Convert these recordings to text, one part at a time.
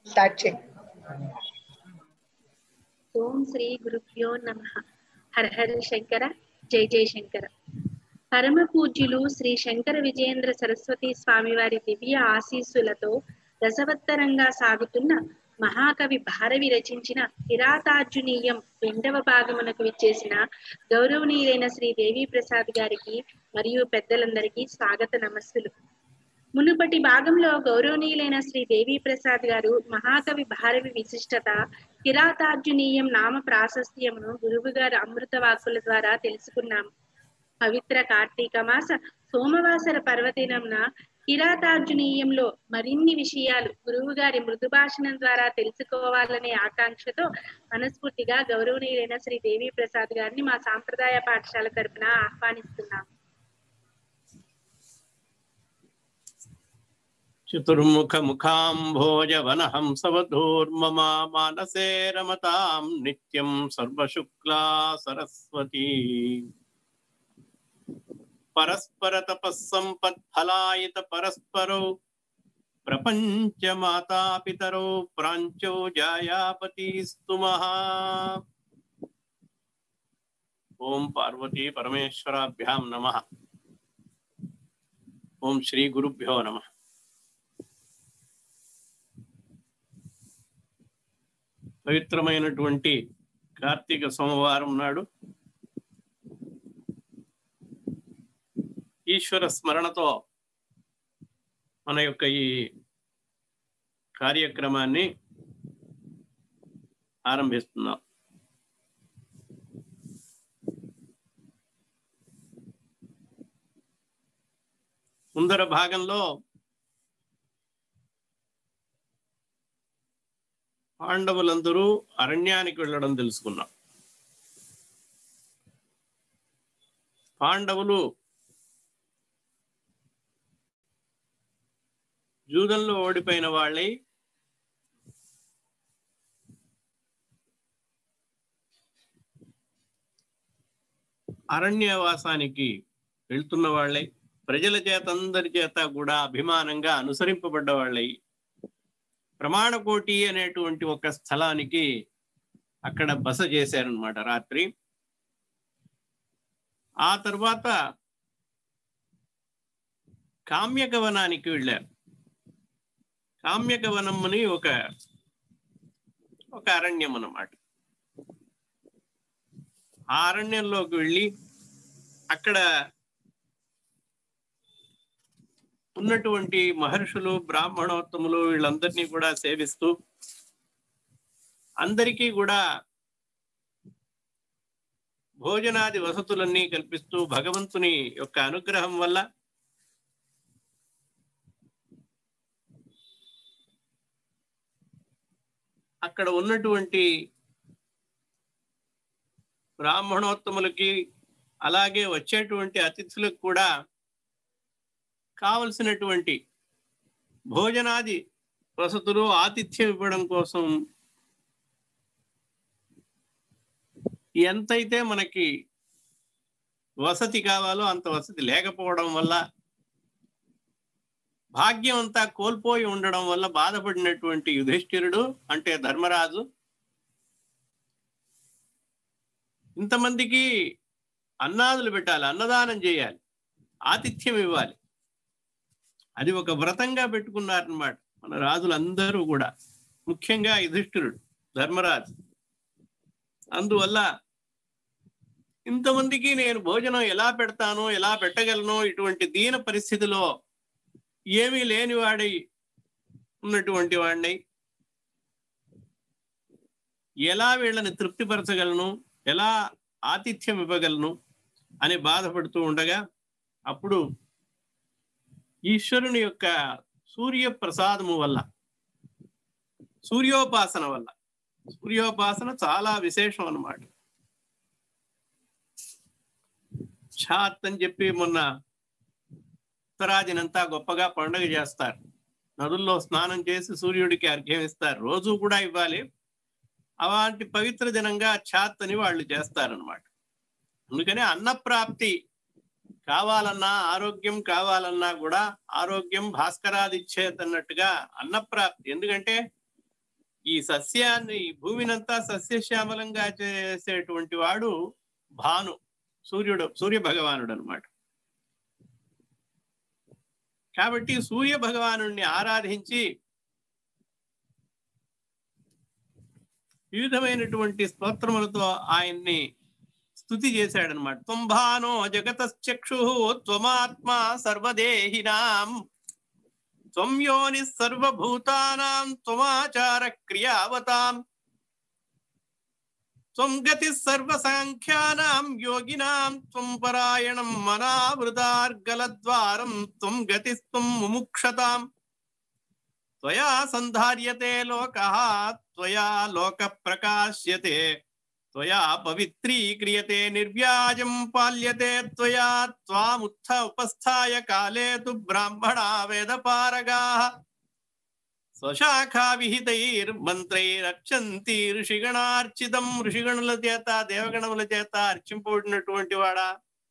Start చేయి ఓం శ్రీ గురుభ్యో నమ హర హర శంకర జై జై శంకర పరమ పూజ్యులు శ్రీ శంకర విజయేంద్ర సరస్వతి స్వామి వారి దివ్య ఆశీస్సులతో రసవత్తరంగా సాగుతున్న మహాకవి భారవి రచించిన కిరాతార్జునీయం రెండవ భాగమునకు విచ్చేసిన గౌరవనీయులైన శ్రీ దేవి ప్రసాద్ గారికి మరియు పెద్దలందరికీ స్వాగత నమస్సులు మునుపటి భాగంలో గౌరవనీయులైన శ్రీ దేవి ప్రసాద్ గారు మహాకవి భారవి విశిష్టత కిరాతార్జునీయం నామ ప్రాశస్త్యమును గురువు గారు అమృత వాక్కుల ద్వారా తెలుసుకున్నాం పవిత్ర కార్తీక మాస సోమవాసర పర్వదినంన కిరాతార్జునీయంలో మరిన్ని విషయాలు గురువు గారి మృదు భాషణం ద్వారా తెలుసుకోవాలనే ఆకాంక్షతో మనస్ఫూర్తిగా గౌరవనీయులైన శ్రీ దేవి ప్రసాద్ గారిని మా సాంప్రదాయ పాఠశాల తరపున ఆహ్వానిస్తున్నాం చతుర్ముఖముఖాంభోజవనహంసవధూర్మమా మానసే రమతాం నిత్యం సర్వశుక్లా సరస్వతీ పరస్పర తపస్సంపత్ఫలాయిత పరస్పరౌ ప్రపంచ మాతాపితరౌ ప్రాంచో జాయాపతిస్తు మహా ఓం పార్వతీ పరమేశ్వరాభ్యాం నమ ఓం శ్రీ గురుభ్యో నమ పవిత్రమైనటువంటి కార్తీక సోమవారం నాడు ఈశ్వర స్మరణతో మన యొక్క ఈ కార్యక్రమాన్ని ఆరంభిస్తున్నాం ముందర భాగంలో పాండవులందరూ అరణ్యానికి వెళ్ళడం తెలుసుకున్నాం పాండవులు జూదంలో ఓడిపోయిన వాళ్ళై అరణ్యవాసానికి వెళ్తున్న వాళ్ళై ప్రజల చేత అందరి చేత కూడా అభిమానంగా అనుసరింపబడ్డ వాళ్ళై ప్రమాణకోటి అనేటువంటి ఒక స్థలానికి అక్కడ బస చేశారనమాట రాత్రి ఆ తర్వాత కామ్యక వనానికి వెళ్ళారు కామ్యక వనం అని ఒక ఒక అరణ్యం అన్నమాట ఆ అరణ్యంలోకి వెళ్ళి అక్కడ ఉన్నటువంటి మహర్షులు బ్రాహ్మణోత్తములు వీళ్ళందరినీ కూడా సేవిస్తూ అందరికీ కూడా భోజనాది వసతులన్నీ కల్పిస్తూ భగవంతుని యొక్క అనుగ్రహం వల్ల అక్కడ ఉన్నటువంటి బ్రాహ్మణోత్తములకి అలాగే వచ్చేటువంటి అతిథులకు కూడా కావలసినటువంటి భోజనాది వసతులు ఆతిథ్యం ఇవ్వడం కోసం ఎంతైతే మనకి వసతి కావాలో అంత వసతి లేకపోవడం వల్ల భాగ్యం అంతా కోల్పోయి ఉండడం వల్ల బాధపడినటువంటి యుధిష్ఠిరుడు అంటే ధర్మరాజు ఇంతమందికి అన్నాదులు పెట్టాలి అన్నదానం చేయాలి ఆతిథ్యం ఇవ్వాలి అది ఒక వ్రతంగా పెట్టుకున్నారనమాట మన రాజులందరూ కూడా ముఖ్యంగా యుధిష్ఠిరుడు ధర్మరాజు అందువల్ల ఇంతమందికి నేను భోజనం ఎలా పెడతానో ఎలా పెట్టగలను ఇటువంటి దీన పరిస్థితిలో ఏమీ లేనివాడై ఉన్నటువంటి వాడిని ఎలా వీళ్ళని తృప్తిపరచగలను ఎలా ఆతిథ్యం ఇవ్వగలను అని బాధపడుతూ ఉండగా అప్పుడు ఈశ్వరుని యొక్క సూర్య ప్రసాదము వల్ల సూర్యోపాసన వల్ల సూర్యోపాసన చాలా విశేషం అన్నమాట ఛాత్ అని చెప్పి మొన్న ఉత్తరాదినంతా గొప్పగా పండుగ చేస్తారు నదుల్లో స్నానం చేసి సూర్యుడికి అర్ఘ్యం ఇస్తారు రోజు కూడా ఇవ్వాలి అలాంటి పవిత్ర దినంగా ఛాత్ అని వాళ్ళు చేస్తారనమాట అందుకని అన్నప్రాప్తి కావాలన్నా ఆరోగ్యం కావాలన్నా కూడా ఆరోగ్యం భాస్కరాదిచ్చేత్ అన్నట్టుగా అన్నప్రాప్తి ఎందుకంటే ఈ సస్యాన్ని ఈ భూమినంతా సస్యశ్యామలంగా చేసేటువంటి వాడు భాను సూర్యుడు సూర్య భగవానుడు అనమాట కాబట్టి సూర్య భగవాను ఆరాధించి వివిధమైనటువంటి స్తోత్రములతో ఆయన్ని స్తుతి చేశాడనమాట త్వంభానో జగతశ్చక్షు త్వమాత్మా సర్వదేహినాం త్వం యోని సర్వభూతానాం త్వమాచార క్రియావతాం త్వం గతి సర్వసాంఖ్యానాం యోగినాం త్వం పరాయణం మనావృతార్గలద్వారం త్వం గతిస్త్వం ముముక్షతాం త్వయా సంధార్యతే లోకః త్వయా లోక ప్రకాశ్యతే త్వయా పవిత్రీక్రియతే నిర్వ్యాజం పాల్యతే త్వయా త్వాముత్థ ఉపస్థాయ కాలే తు బ్రాహ్మణా వేదపారగాః స్వశాఖా విహితైర్మంత్రైరర్చంతి ఋషిగణార్చితం ఋషిగణుల చేత దేవగణముల చేత అర్చింపబడినటువంటి వాడా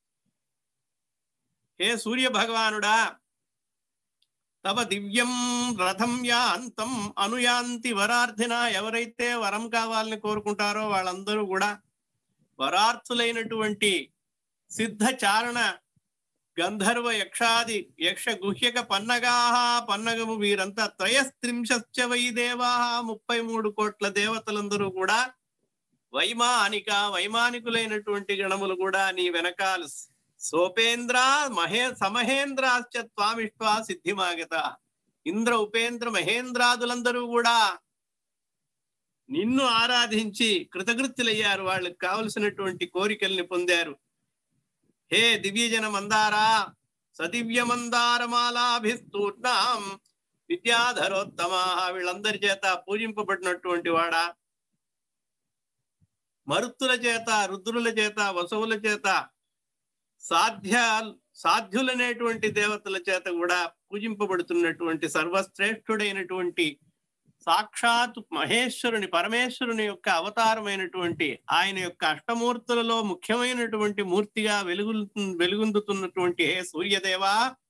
హే సూర్య భగవానుడా తవ దివ్యం రథం యాంతం అనుయాంతి వరార్థిన ఎవరైతే వరం కావాలని కోరుకుంటారో వాళ్ళందరూ కూడా వరార్థులైనటువంటి సిద్ధ చారణ గంధర్వ యక్షాది యక్ష గుహ్యక పన్నగాహ పన్నగము వీరంతా త్రయస్త్రింశశ్చ వై దేవాహ ముప్పై మూడు కోట్ల దేవతలందరూ కూడా వైమానిక వైమానికులైనటువంటి గణములు కూడా నీ వెనకాల సోపేంద్ర మహే సమహేంద్రాశ్చ త్వామిష్వా సిద్ధిమాగత ఇంద్ర ఉపేంద్ర మహేంద్రాదులందరూ కూడా నిన్ను ఆరాధించి కృతకృత్యులయ్యారు వాళ్ళకి కావలసినటువంటి కోరికల్ని పొందారు హే దివ్యజన మందారా సదివ్య మందారమాలాభిస్తూర్ణాం విద్యాధరోత్తమా వీళ్ళందరి చేత పూజింపబడినటువంటి వాడా మరుత్తుల చేత రుద్రుల చేత వసువుల చేత సాధ్య సాధ్యులనేటువంటి దేవతల చేత కూడా పూజింపబడుతున్నటువంటి సర్వశ్రేష్ఠుడైనటువంటి సాక్షాత్ మహేశ్వరుని పరమేశ్వరుని యొక్క అవతారమైనటువంటి ఆయన యొక్క అష్టమూర్తులలో ముఖ్యమైనటువంటి మూర్తిగా వెలుగు వెలుగొందుతున్నటువంటి హే సూర్యదేవా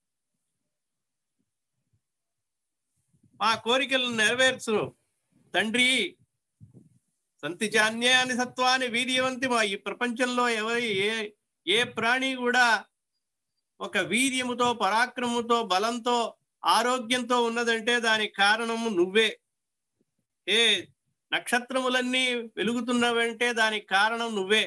మా కోరికలను నెరవేర్చు తండ్రి సంతి చాన్యాని సత్వాన్ని వీర్యవంతి మా ఈ ప్రపంచంలో ఎవరి ఏ ఏ ప్రాణి కూడా ఒక వీర్యముతో పరాక్రముతో బలంతో ఆరోగ్యంతో ఉన్నదంటే దానికి కారణము నువ్వే ఏ నక్షత్రములన్నీ వెలుగుతున్నవంటే దానికి కారణం నువ్వే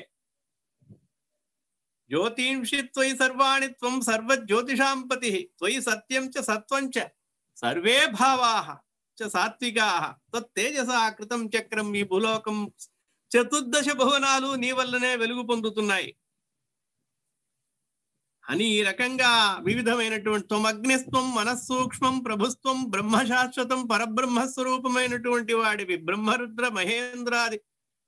జ్యోతింషి త్వయి సర్వాణి త్వం సర్వ జ్యోతిషాంపతి త్వయి సత్యం చ సత్వం చ సర్వే భావాః చ సాత్వికాః తేజసా కృతం చక్రం ఈ భూలోకం చతుర్దశ భువనాలు నీ వల్లనే వెలుగు పొందుతున్నాయి అని ఈ రకంగా వివిధమైనటువంటి త్వమగ్నిస్త్వం మనస్సూక్ష్మం ప్రభుత్వం బ్రహ్మ శాశ్వతం పరబ్రహ్మ స్వరూపమైనటువంటి వాడివి బ్రహ్మరుద్ర మహేంద్రాది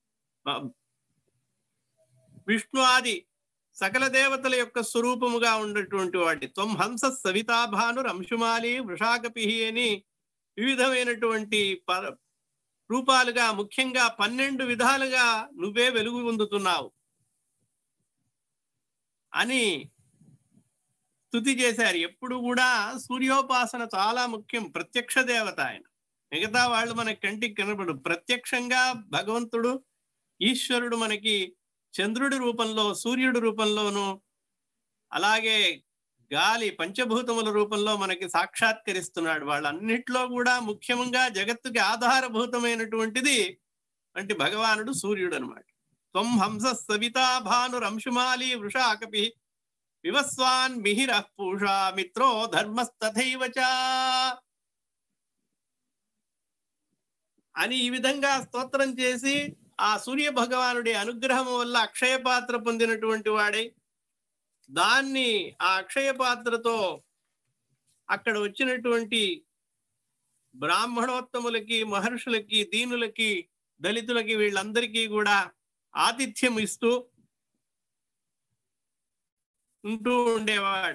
విష్ణు ఆది సకల దేవతల యొక్క స్వరూపముగా ఉన్నటువంటి వాడి త్వం హంస సవితాభాను అంశుమాలి వృషాకపి అని వివిధమైనటువంటి పర రూపాలుగా ముఖ్యంగా పన్నెండు విధాలుగా నువ్వే వెలుగు పొందుతున్నావు అని స్థుతి చేశారు ఎప్పుడు కూడా సూర్యోపాసన చాలా ముఖ్యం ప్రత్యక్ష దేవత ఆయన మిగతా వాళ్ళు మన కంటికి కనబడు ప్రత్యక్షంగా భగవంతుడు ఈశ్వరుడు మనకి చంద్రుడి రూపంలో సూర్యుడి రూపంలోను అలాగే గాలి పంచభూతముల రూపంలో మనకి సాక్షాత్కరిస్తున్నాడు వాళ్ళన్నిట్లో కూడా ముఖ్యంగా జగత్తుకి ఆధారభూతమైనటువంటిది అంటే భగవానుడు సూర్యుడు అనమాట త్వం హంస సవితా భానురంశుమాలి వృషాకపి వివస్వాన్ మిహిర పూషా మిత్రో ధర్మస్తథైవ చ అని ఈ విధంగా స్తోత్రం చేసి ఆ సూర్య భగవానుడి అనుగ్రహం వల్ల అక్షయ పాత్ర పొందినటువంటి వాడై దాన్ని ఆ అక్షయ పాత్రతో అక్కడ వచ్చినటువంటి బ్రాహ్మణోత్తములకి మహర్షులకి దీనులకి దళితులకి వీళ్ళందరికీ కూడా ఆతిథ్యం ఇస్తూ ఉంటూ ఉండేవాడు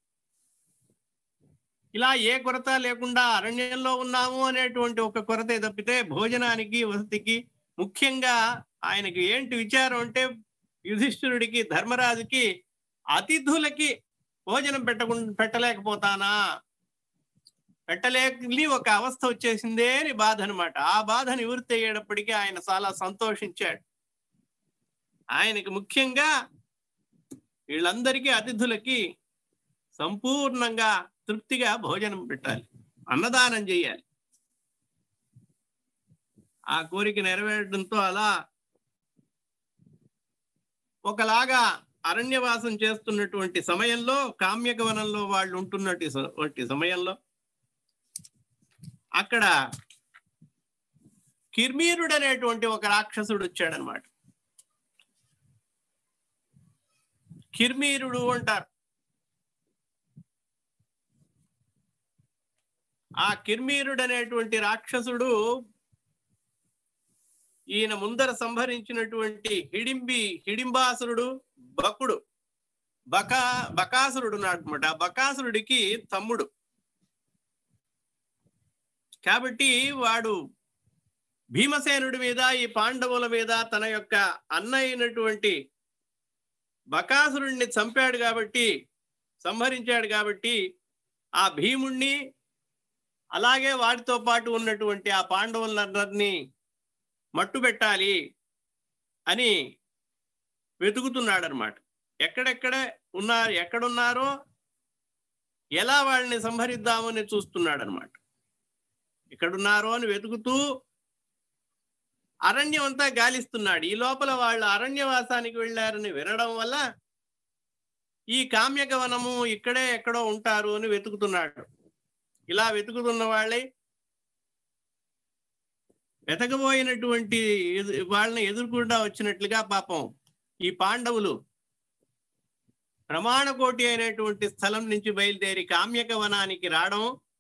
ఇలా ఏ కొరత లేకుండా అరణ్యంలో ఉన్నాము అనేటువంటి ఒక కొరత తప్పితే భోజనానికి వసతికి ముఖ్యంగా ఆయనకి ఏంటి విచారం అంటే యుధిష్ఠిరుడికి ధర్మరాజుకి అతిథులకి భోజనం పెట్టకుండా పెట్టలేకపోతానా పెట్టలేని ఒక అవస్థ వచ్చేసిందే అని బాధ అనమాట ఆ బాధ నివృత్తి అయ్యేటప్పటికీ ఆయన చాలా సంతోషించాడు ఆయనకి ముఖ్యంగా వీళ్ళందరికీ అతిథులకి సంపూర్ణంగా తృప్తిగా భోజనం పెట్టాలి అన్నదానం చేయాలి ఆ కోరిక నెరవేరడంతో అలా ఒకలాగా అరణ్యవాసం చేస్తున్నటువంటి సమయంలో కామ్యక వనంలో వాళ్ళు ఉంటున్నటువంటి సమయంలో అక్కడ కిర్మీరుడు అనేటువంటి ఒక రాక్షసుడు వచ్చాడనమాట కిర్మీరుడు అంటారు ఆ కిర్మీరుడు అనేటువంటి రాక్షసుడు ఈయన ముందర సంహరించినటువంటి హిడింబి హిడింబాసురుడు బకుడు బకా బకాసురుడు అనమాట బకాసురుడికి తమ్ముడు కాబట్టి వాడు భీమసేనుడి మీద ఈ పాండవుల మీద తన యొక్క అన్న అయినటువంటి బకాసురుణ్ణి చంపాడు కాబట్టి సంహరించాడు కాబట్టి ఆ భీముణ్ణి అలాగే వాటితో పాటు ఉన్నటువంటి ఆ పాండవులందరినీ మట్టు పెట్టాలి అని వెతుకుతున్నాడు అనమాట ఎక్కడెక్కడ ఉన్నారు ఎక్కడున్నారో ఎలా వాళ్ళని సంహరిద్దామని చూస్తున్నాడు అనమాట ఎక్కడున్నారో అని వెతుకుతూ అరణ్యం అంతా గాలిస్తున్నాడు ఈ లోపల వాళ్ళు అరణ్యవాసానికి వెళ్ళారని వినడం వల్ల ఈ కామ్యక వనము ఇక్కడే ఎక్కడో ఉంటారు అని వెతుకుతున్నాడు ఇలా వెతుకుతున్న వాళ్ళే వెతకబోయినటువంటి ఎదు- వాళ్ళని ఎదుర్కొంటా వచ్చినట్లుగా పాపం ఈ పాండవులు ప్రమాణకోటి అయినటువంటి స్థలం నుంచి బయలుదేరి కామ్యక వనానికి రావడం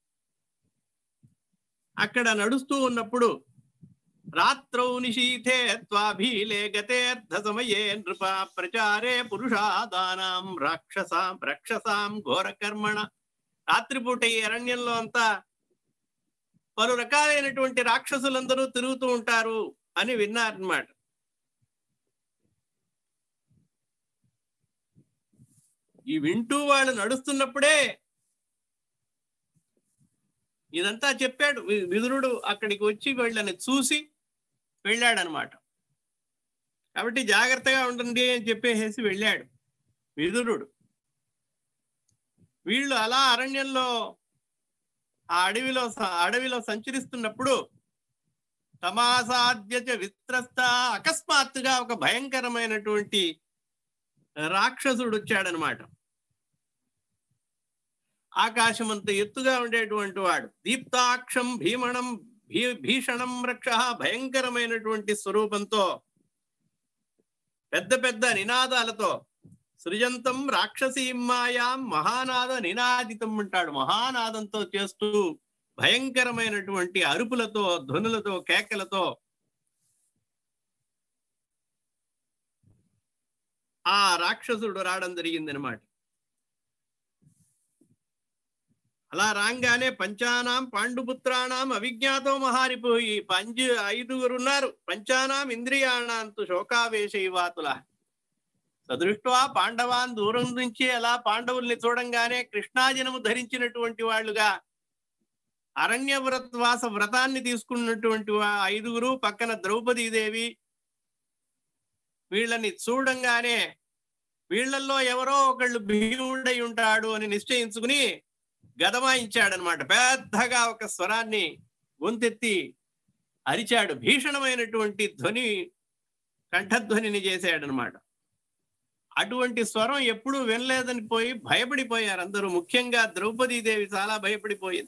అక్కడ నడుస్తూ ఉన్నప్పుడు రాత్రౌ నిశీథే త్వాభీలే గతేర్థ సమయే నృప ప్రచారే పురుషాదానాం రాక్షసాం రక్షసాం ఘోరకర్మణ రాత్రిపూట ఈ అరణ్యంలో అంతా పలు రకాలైనటువంటి రాక్షసులందరూ తిరుగుతూ ఉంటారు అని విన్నారన్నమాట ఈ వింటూ వాళ్ళు నడుస్తున్నప్పుడే ఇదంతా చెప్పాడు వి- విదురుడు అక్కడికి వచ్చి వీళ్ళని చూసి వెళ్ళాడనమాట కాబట్టి జాగ్రత్తగా ఉంటుంది అని చెప్పేసి వెళ్ళాడు విదురుడు వీళ్ళు అలా అరణ్యంలో ఆ అడవిలో స- అడవిలో సంచరిస్తున్నప్పుడు తమాసాద్య చ విత్రస్త అకస్మాత్తుగా ఒక భయంకరమైనటువంటి రాక్షసుడు వచ్చాడనమాట ఆకాశం అంత ఎత్తుగా ఉండేటువంటి వాడు దీప్తాక్షం భీమణం భీ భీషణం రక్ష భయంకరమైనటువంటి స్వరూపంతో పెద్ద పెద్ద నినాదాలతో సృజంతం రాక్షసీం మాయాం మహానాద నినాదితం అంటాడు మహానాదంతో చేస్తూ భయంకరమైనటువంటి అరుపులతో ధ్వనులతో కేకలతో ఆ రాక్షసుడు రావడం జరిగింది అనమాట అలా రాగానే పంచానాం పాండుపుత్రాణం అవిజ్ఞాతో మహారిపోయి పంచ ఐదుగురు ఉన్నారు పంచానాం ఇంద్రియాణాంతు శోకావేశైవాతుల సదృష్ట్వా పాండవాన్ దూరం నుంచి అలా పాండవుల్ని చూడంగానే కృష్ణాజనము ధరించినటువంటి వాళ్ళుగా అరణ్య వ్రతవాస వ్రతాన్ని తీసుకున్నటువంటి వా- ఐదుగురు పక్కన ద్రౌపదీదేవి వీళ్ళని చూడంగానే వీళ్ళల్లో ఎవరో ఒకళ్ళు భీముడై ఉంటాడు అని నిశ్చయించుకుని గదమాయించాడనమాట పెద్దగా ఒక స్వరాన్ని గొంతెత్తి అరిచాడు భీషణమైనటువంటి ధ్వని కంఠధ్వనిని చేశాడనమాట అటువంటి స్వరం ఎప్పుడూ వినలేదని పోయి భయపడిపోయారు అందరూ ముఖ్యంగా ద్రౌపదీదేవి చాలా భయపడిపోయింది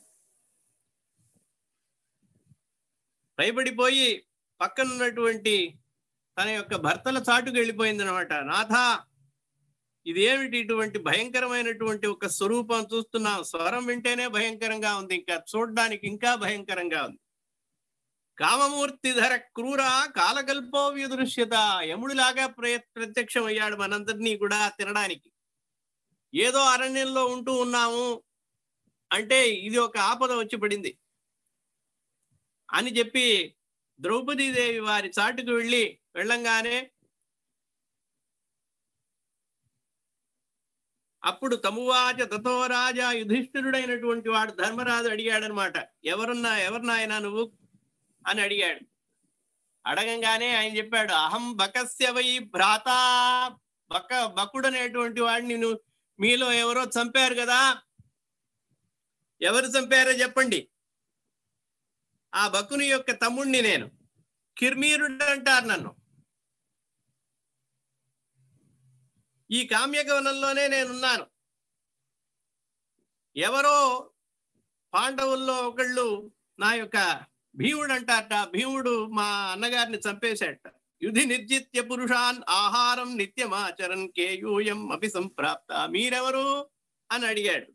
భయపడిపోయి పక్కనున్నటువంటి తన యొక్క భర్తల చాటుకు వెళ్ళిపోయింది అనమాట నాథ ఇదేమిటి ఇటువంటి భయంకరమైనటువంటి ఒక స్వరూపం చూస్తున్నాం స్వరం వింటేనే భయంకరంగా ఉంది ఇంకా చూడడానికి ఇంకా భయంకరంగా ఉంది కామమూర్తి ధర క్రూర కాలకల్పో వ్యుదృశ్యత యముడిలాగా ప్ర ప్రత్యక్షం అయ్యాడు మనందరినీ కూడా తినడానికి ఏదో అరణ్యంలో ఉంటూ ఉన్నాము అంటే ఇది ఒక ఆపద వచ్చి పడింది అని చెప్పి ద్రౌపదీదేవి వారి చాటుకు వెళ్ళి వెళ్ళంగానే అప్పుడు తమువాచ తతో రాజా యుధిష్ఠిరుడైనటువంటి వాడు ధర్మరాజు అడిగాడనమాట ఎవరున్నా ఎవరినాయన నువ్వు అని అడిగాడు అడగంగానే ఆయన చెప్పాడు అహం బకస్య వై భ్రాత బక బకుడు అనేటువంటి వాడిని నువ్వు మీలో ఎవరో చంపారు కదా ఎవరు చంపారో చెప్పండి ఆ బకుని యొక్క తమ్ముణ్ణి నేను కిర్మీరుడు అంటారు నన్ను ఈ కామ్యగవనంలోనే నేనున్నాను ఎవరో పాండవుల్లో ఒకళ్ళు నా యొక్క భీముడు అంటారట భీముడు మా అన్నగారిని చంపేశాట యుధి నిర్జిత్య పురుషాన్ ఆహారం నిత్యమాచరన్ కేయూయం అపి సంప్రాప్త మీరెవరు అని అడిగాడు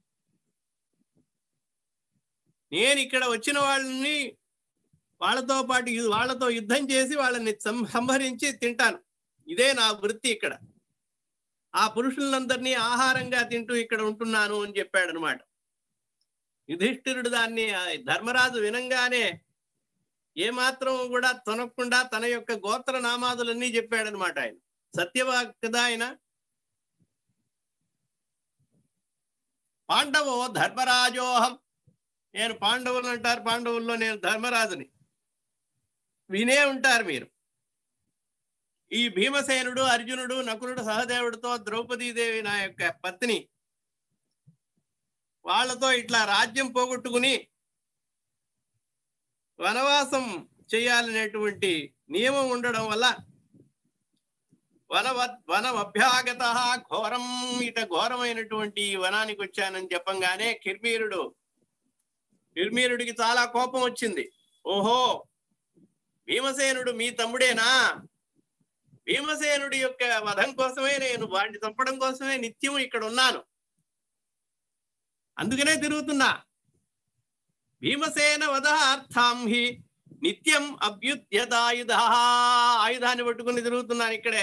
నేను ఇక్కడ వచ్చిన వాళ్ళని వాళ్ళతో పాటు యు- వాళ్ళతో యుద్ధం చేసి వాళ్ళని సం- సంహరించి తింటాను ఇదే నా వృత్తి ఇక్కడ ఆ పురుషులందరినీ ఆహారంగా తింటూ ఇక్కడ ఉంటున్నాను అని చెప్పాడు అనమాట యుధిష్ఠిరుడు దాన్ని ఆ ధర్మరాజు వినంగానే ఏమాత్రం కూడా తొనకుండా తన యొక్క గోత్ర నామాదులన్నీ చెప్పాడనమాట ఆయన సత్యవాక్ కదా ఆయన పాండవో ధర్మరాజోహం నేను పాండవులు అంటారు పాండవుల్లో నేను ధర్మరాజుని వినే ఉంటారు మీరు ఈ భీమసేనుడు అర్జునుడు నకులుడు సహదేవుడితో ద్రౌపదీదేవి నా యొక్క పత్ని వాళ్ళతో ఇట్లా రాజ్యం పోగొట్టుకుని చేయాలనేటువంటి నియమం ఉండడం వల్ల వన వనమభ్యాగత ఘోరం ఇట ఘోరమైనటువంటి ఈ వనానికి వచ్చానని చెప్పంగానే కిర్మీరుడు కిర్మీరుడికి చాలా కోపం వచ్చింది ఓహో భీమసేనుడు మీ తమ్ముడేనా భీమసేనుడి యొక్క వధం కోసమే నేను వాడిని చంపడం కోసమే నిత్యం ఇక్కడ ఉన్నాను అందుకనే తిరుగుతున్నా భీమసేన వధార్థాం హి నిత్యం అభ్యుద్యదాయుధ ఆయుధాన్ని పట్టుకుని తిరుగుతున్నాను ఇక్కడే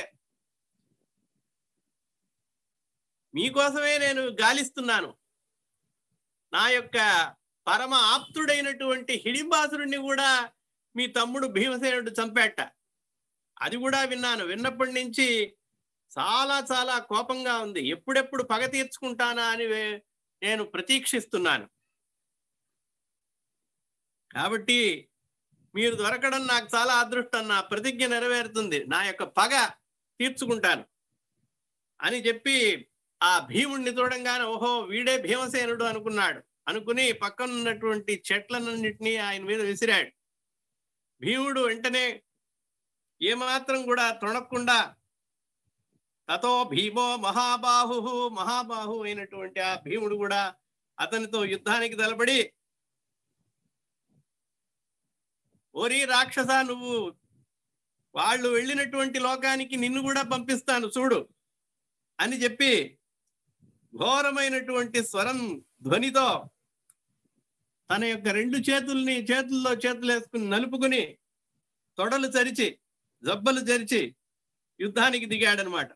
మీకోసమే నేను గాలిస్తున్నాను నా యొక్క పరమ ఆప్తుడైనటువంటి హిడింబాసురుణ్ణి కూడా మీ తమ్ముడు భీమసేనుడు చంపేట అది కూడా విన్నాను విన్నప్పటి నుంచి చాలా చాలా కోపంగా ఉంది ఎప్పుడెప్పుడు పగ తీర్చుకుంటానా అని వే- నేను ప్రతీక్షిస్తున్నాను కాబట్టి మీరు దొరకడం నాకు చాలా అదృష్టం నా ప్రతిజ్ఞ నెరవేరుతుంది నా యొక్క పగ తీర్చుకుంటాను అని చెప్పి ఆ భీముడిని చూడంగానే ఓహో వీడే భీమసేనుడు అనుకున్నాడు అనుకుని పక్కన ఉన్నటువంటి చెట్లన్నింటినీ ఆయన మీద విసిరాడు భీముడు వెంటనే ఏమాత్రం కూడా తొణకుండా తతో భీమో మహాబాహు మహాబాహు అయినటువంటి ఆ భీముడు కూడా అతనితో యుద్ధానికి తలపడి ఓరి రాక్షస నువ్వు వాళ్ళు వెళ్ళినటువంటి లోకానికి నిన్ను కూడా పంపిస్తాను చూడు అని చెప్పి ఘోరమైనటువంటి స్వరం ధ్వనితో తన యొక్క రెండు చేతుల్ని చేతుల్లో చేతులు వేసుకుని నలుపుకుని తొడలు చరిచి జబ్బలు చరిచి యుద్ధానికి దిగాడనమాట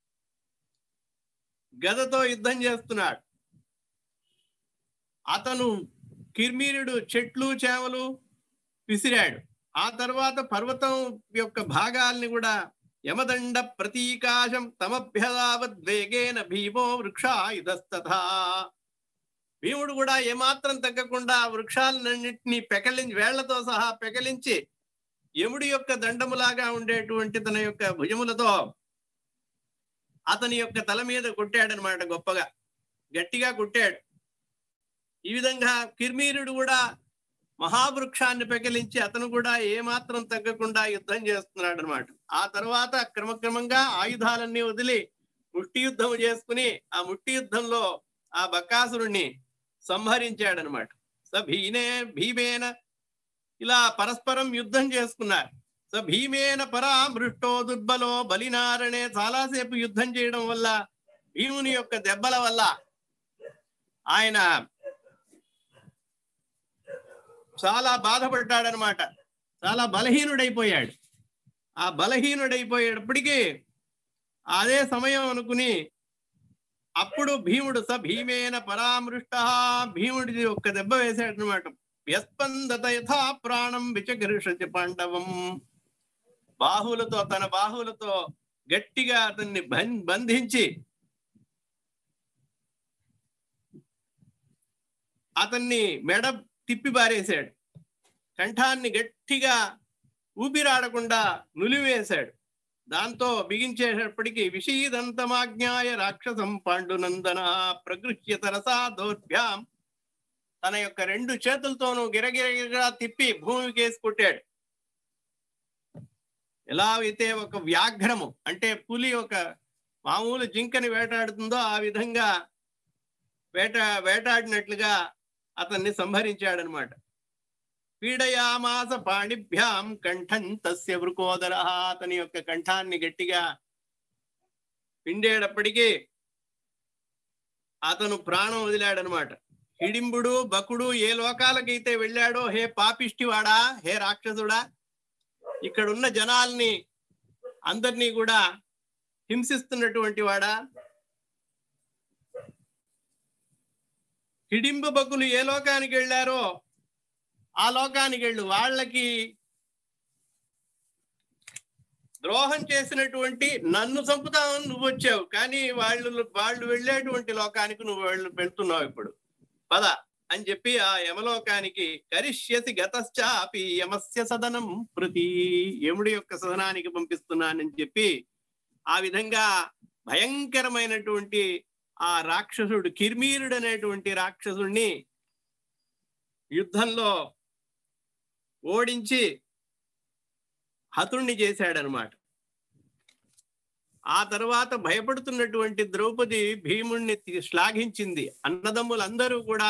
గదతో యుద్ధం చేస్తున్నాడు అతను కిర్మీరుడు చెట్లు చేమలు విసిరాడు ఆ తర్వాత పర్వతం యొక్క భాగాల్ని కూడా యమదండ ప్రతీకాశం తమభ్యదావద్వేగేన భీమో వృక్షాయుధస్తథా భీముడు కూడా ఏమాత్రం తగ్గకుండా ఆ వృక్షాలన్నింటినీ పెకలించి వేళ్లతో సహా పెకలించి యముడి యొక్క దండములాగా ఉండేటువంటి తన యొక్క భుజములతో అతని యొక్క తల మీద కొట్టాడనమాట గొప్పగా గట్టిగా కొట్టాడు ఈ విధంగా కిర్మీరుడు కూడా మహావృక్షాన్ని పెకలించి అతను కూడా ఏమాత్రం తగ్గకుండా యుద్ధం చేస్తున్నాడు అనమాట ఆ తర్వాత క్రమక్రమంగా ఆయుధాలన్నీ వదిలి ముష్టి యుద్ధం చేసుకుని ఆ ముష్టి యుద్ధంలో ఆ బకాసురుణ్ణి సంహరించాడనమాట స భీనే భీమేన ఇలా పరస్పరం యుద్ధం చేసుకున్నారు స భీమేన పరామృష్టో దుర్బలో బలినారనే చాలాసేపు యుద్ధం చేయడం వల్ల భీముని యొక్క దెబ్బల వల్ల ఆయన చాలా బాధపడ్డాడనమాట చాలా బలహీనుడైపోయాడు ఆ బలహీనుడైపోయేటప్పటికీ అదే సమయం అనుకుని అప్పుడు భీముడు స భీమేన పరామృష్ట భీముడి ఒక్క దెబ్బ వేసాడనమాట వ్యస్పందత యథా ప్రాణం విచగృషతి పాండవం బాహువులతో తన బాహువులతో గట్టిగా అతన్ని బం- బంధించి అతన్ని మెడ తిప్పి బారేశాడు కంఠాన్ని గట్టిగా ఊపిరాడకుండా నులివేశాడు దాంతో బిగించేటప్పటికి విషీదంతమాజ్ఞాయ రాక్షసం పాండునందన ప్రగృహ్య తరసా దౌర్భ్యాం తన యొక్క రెండు చేతులతోనూ గిరగిరగిరగా తిప్పి భూమికి వేసి కొట్టాడు ఎలా అయితే ఒక వ్యాఘ్రము అంటే పులి ఒక మామూలు జింకని వేటాడుతుందో ఆ విధంగా వేట వేటాడినట్లుగా అతన్ని సంహరించాడనమాట పీడయామాస పాణిభ్యాం కంఠం తస్య వృకోదర అతని యొక్క కంఠాన్ని గట్టిగా పిండేటప్పటికీ అతను ప్రాణం వదిలాడనమాట హిడింబుడు బకుడు ఏ లోకాలకైతే వెళ్ళాడో హే పాపిష్టివాడా హే రాక్షసుడా ఇక్కడున్న జనాల్ని అందరినీ కూడా హింసిస్తున్నటువంటి వాడా హిడింబు బకులు ఏ లోకానికి వెళ్ళారో ఆ లోకానికి వెళ్ళు వాళ్ళకి ద్రోహం చేసినటువంటి నన్ను చంపుతామని నువ్వు వచ్చావు కానీ వాళ్ళు వాళ్ళు వెళ్ళేటువంటి లోకానికి నువ్వు వెళ్ళు వెళ్తున్నావు ఇప్పుడు పద అని చెప్పి ఆ యమలోకానికి కరిష్యసి గతశ్చాపి యమస్య సదనం ప్రతి యముడి యొక్క సదనానికి పంపిస్తున్నానని చెప్పి ఆ విధంగా భయంకరమైనటువంటి ఆ రాక్షసుడు కిర్మీరుడు అనేటువంటి రాక్షసుడిని యుద్ధంలో ఓడించి హతుణ్ణి చేశాడనమాట ఆ తర్వాత భయపడుతున్నటువంటి ద్రౌపది భీముణ్ణి తి- శ్లాఘించింది అన్నదమ్ములందరూ కూడా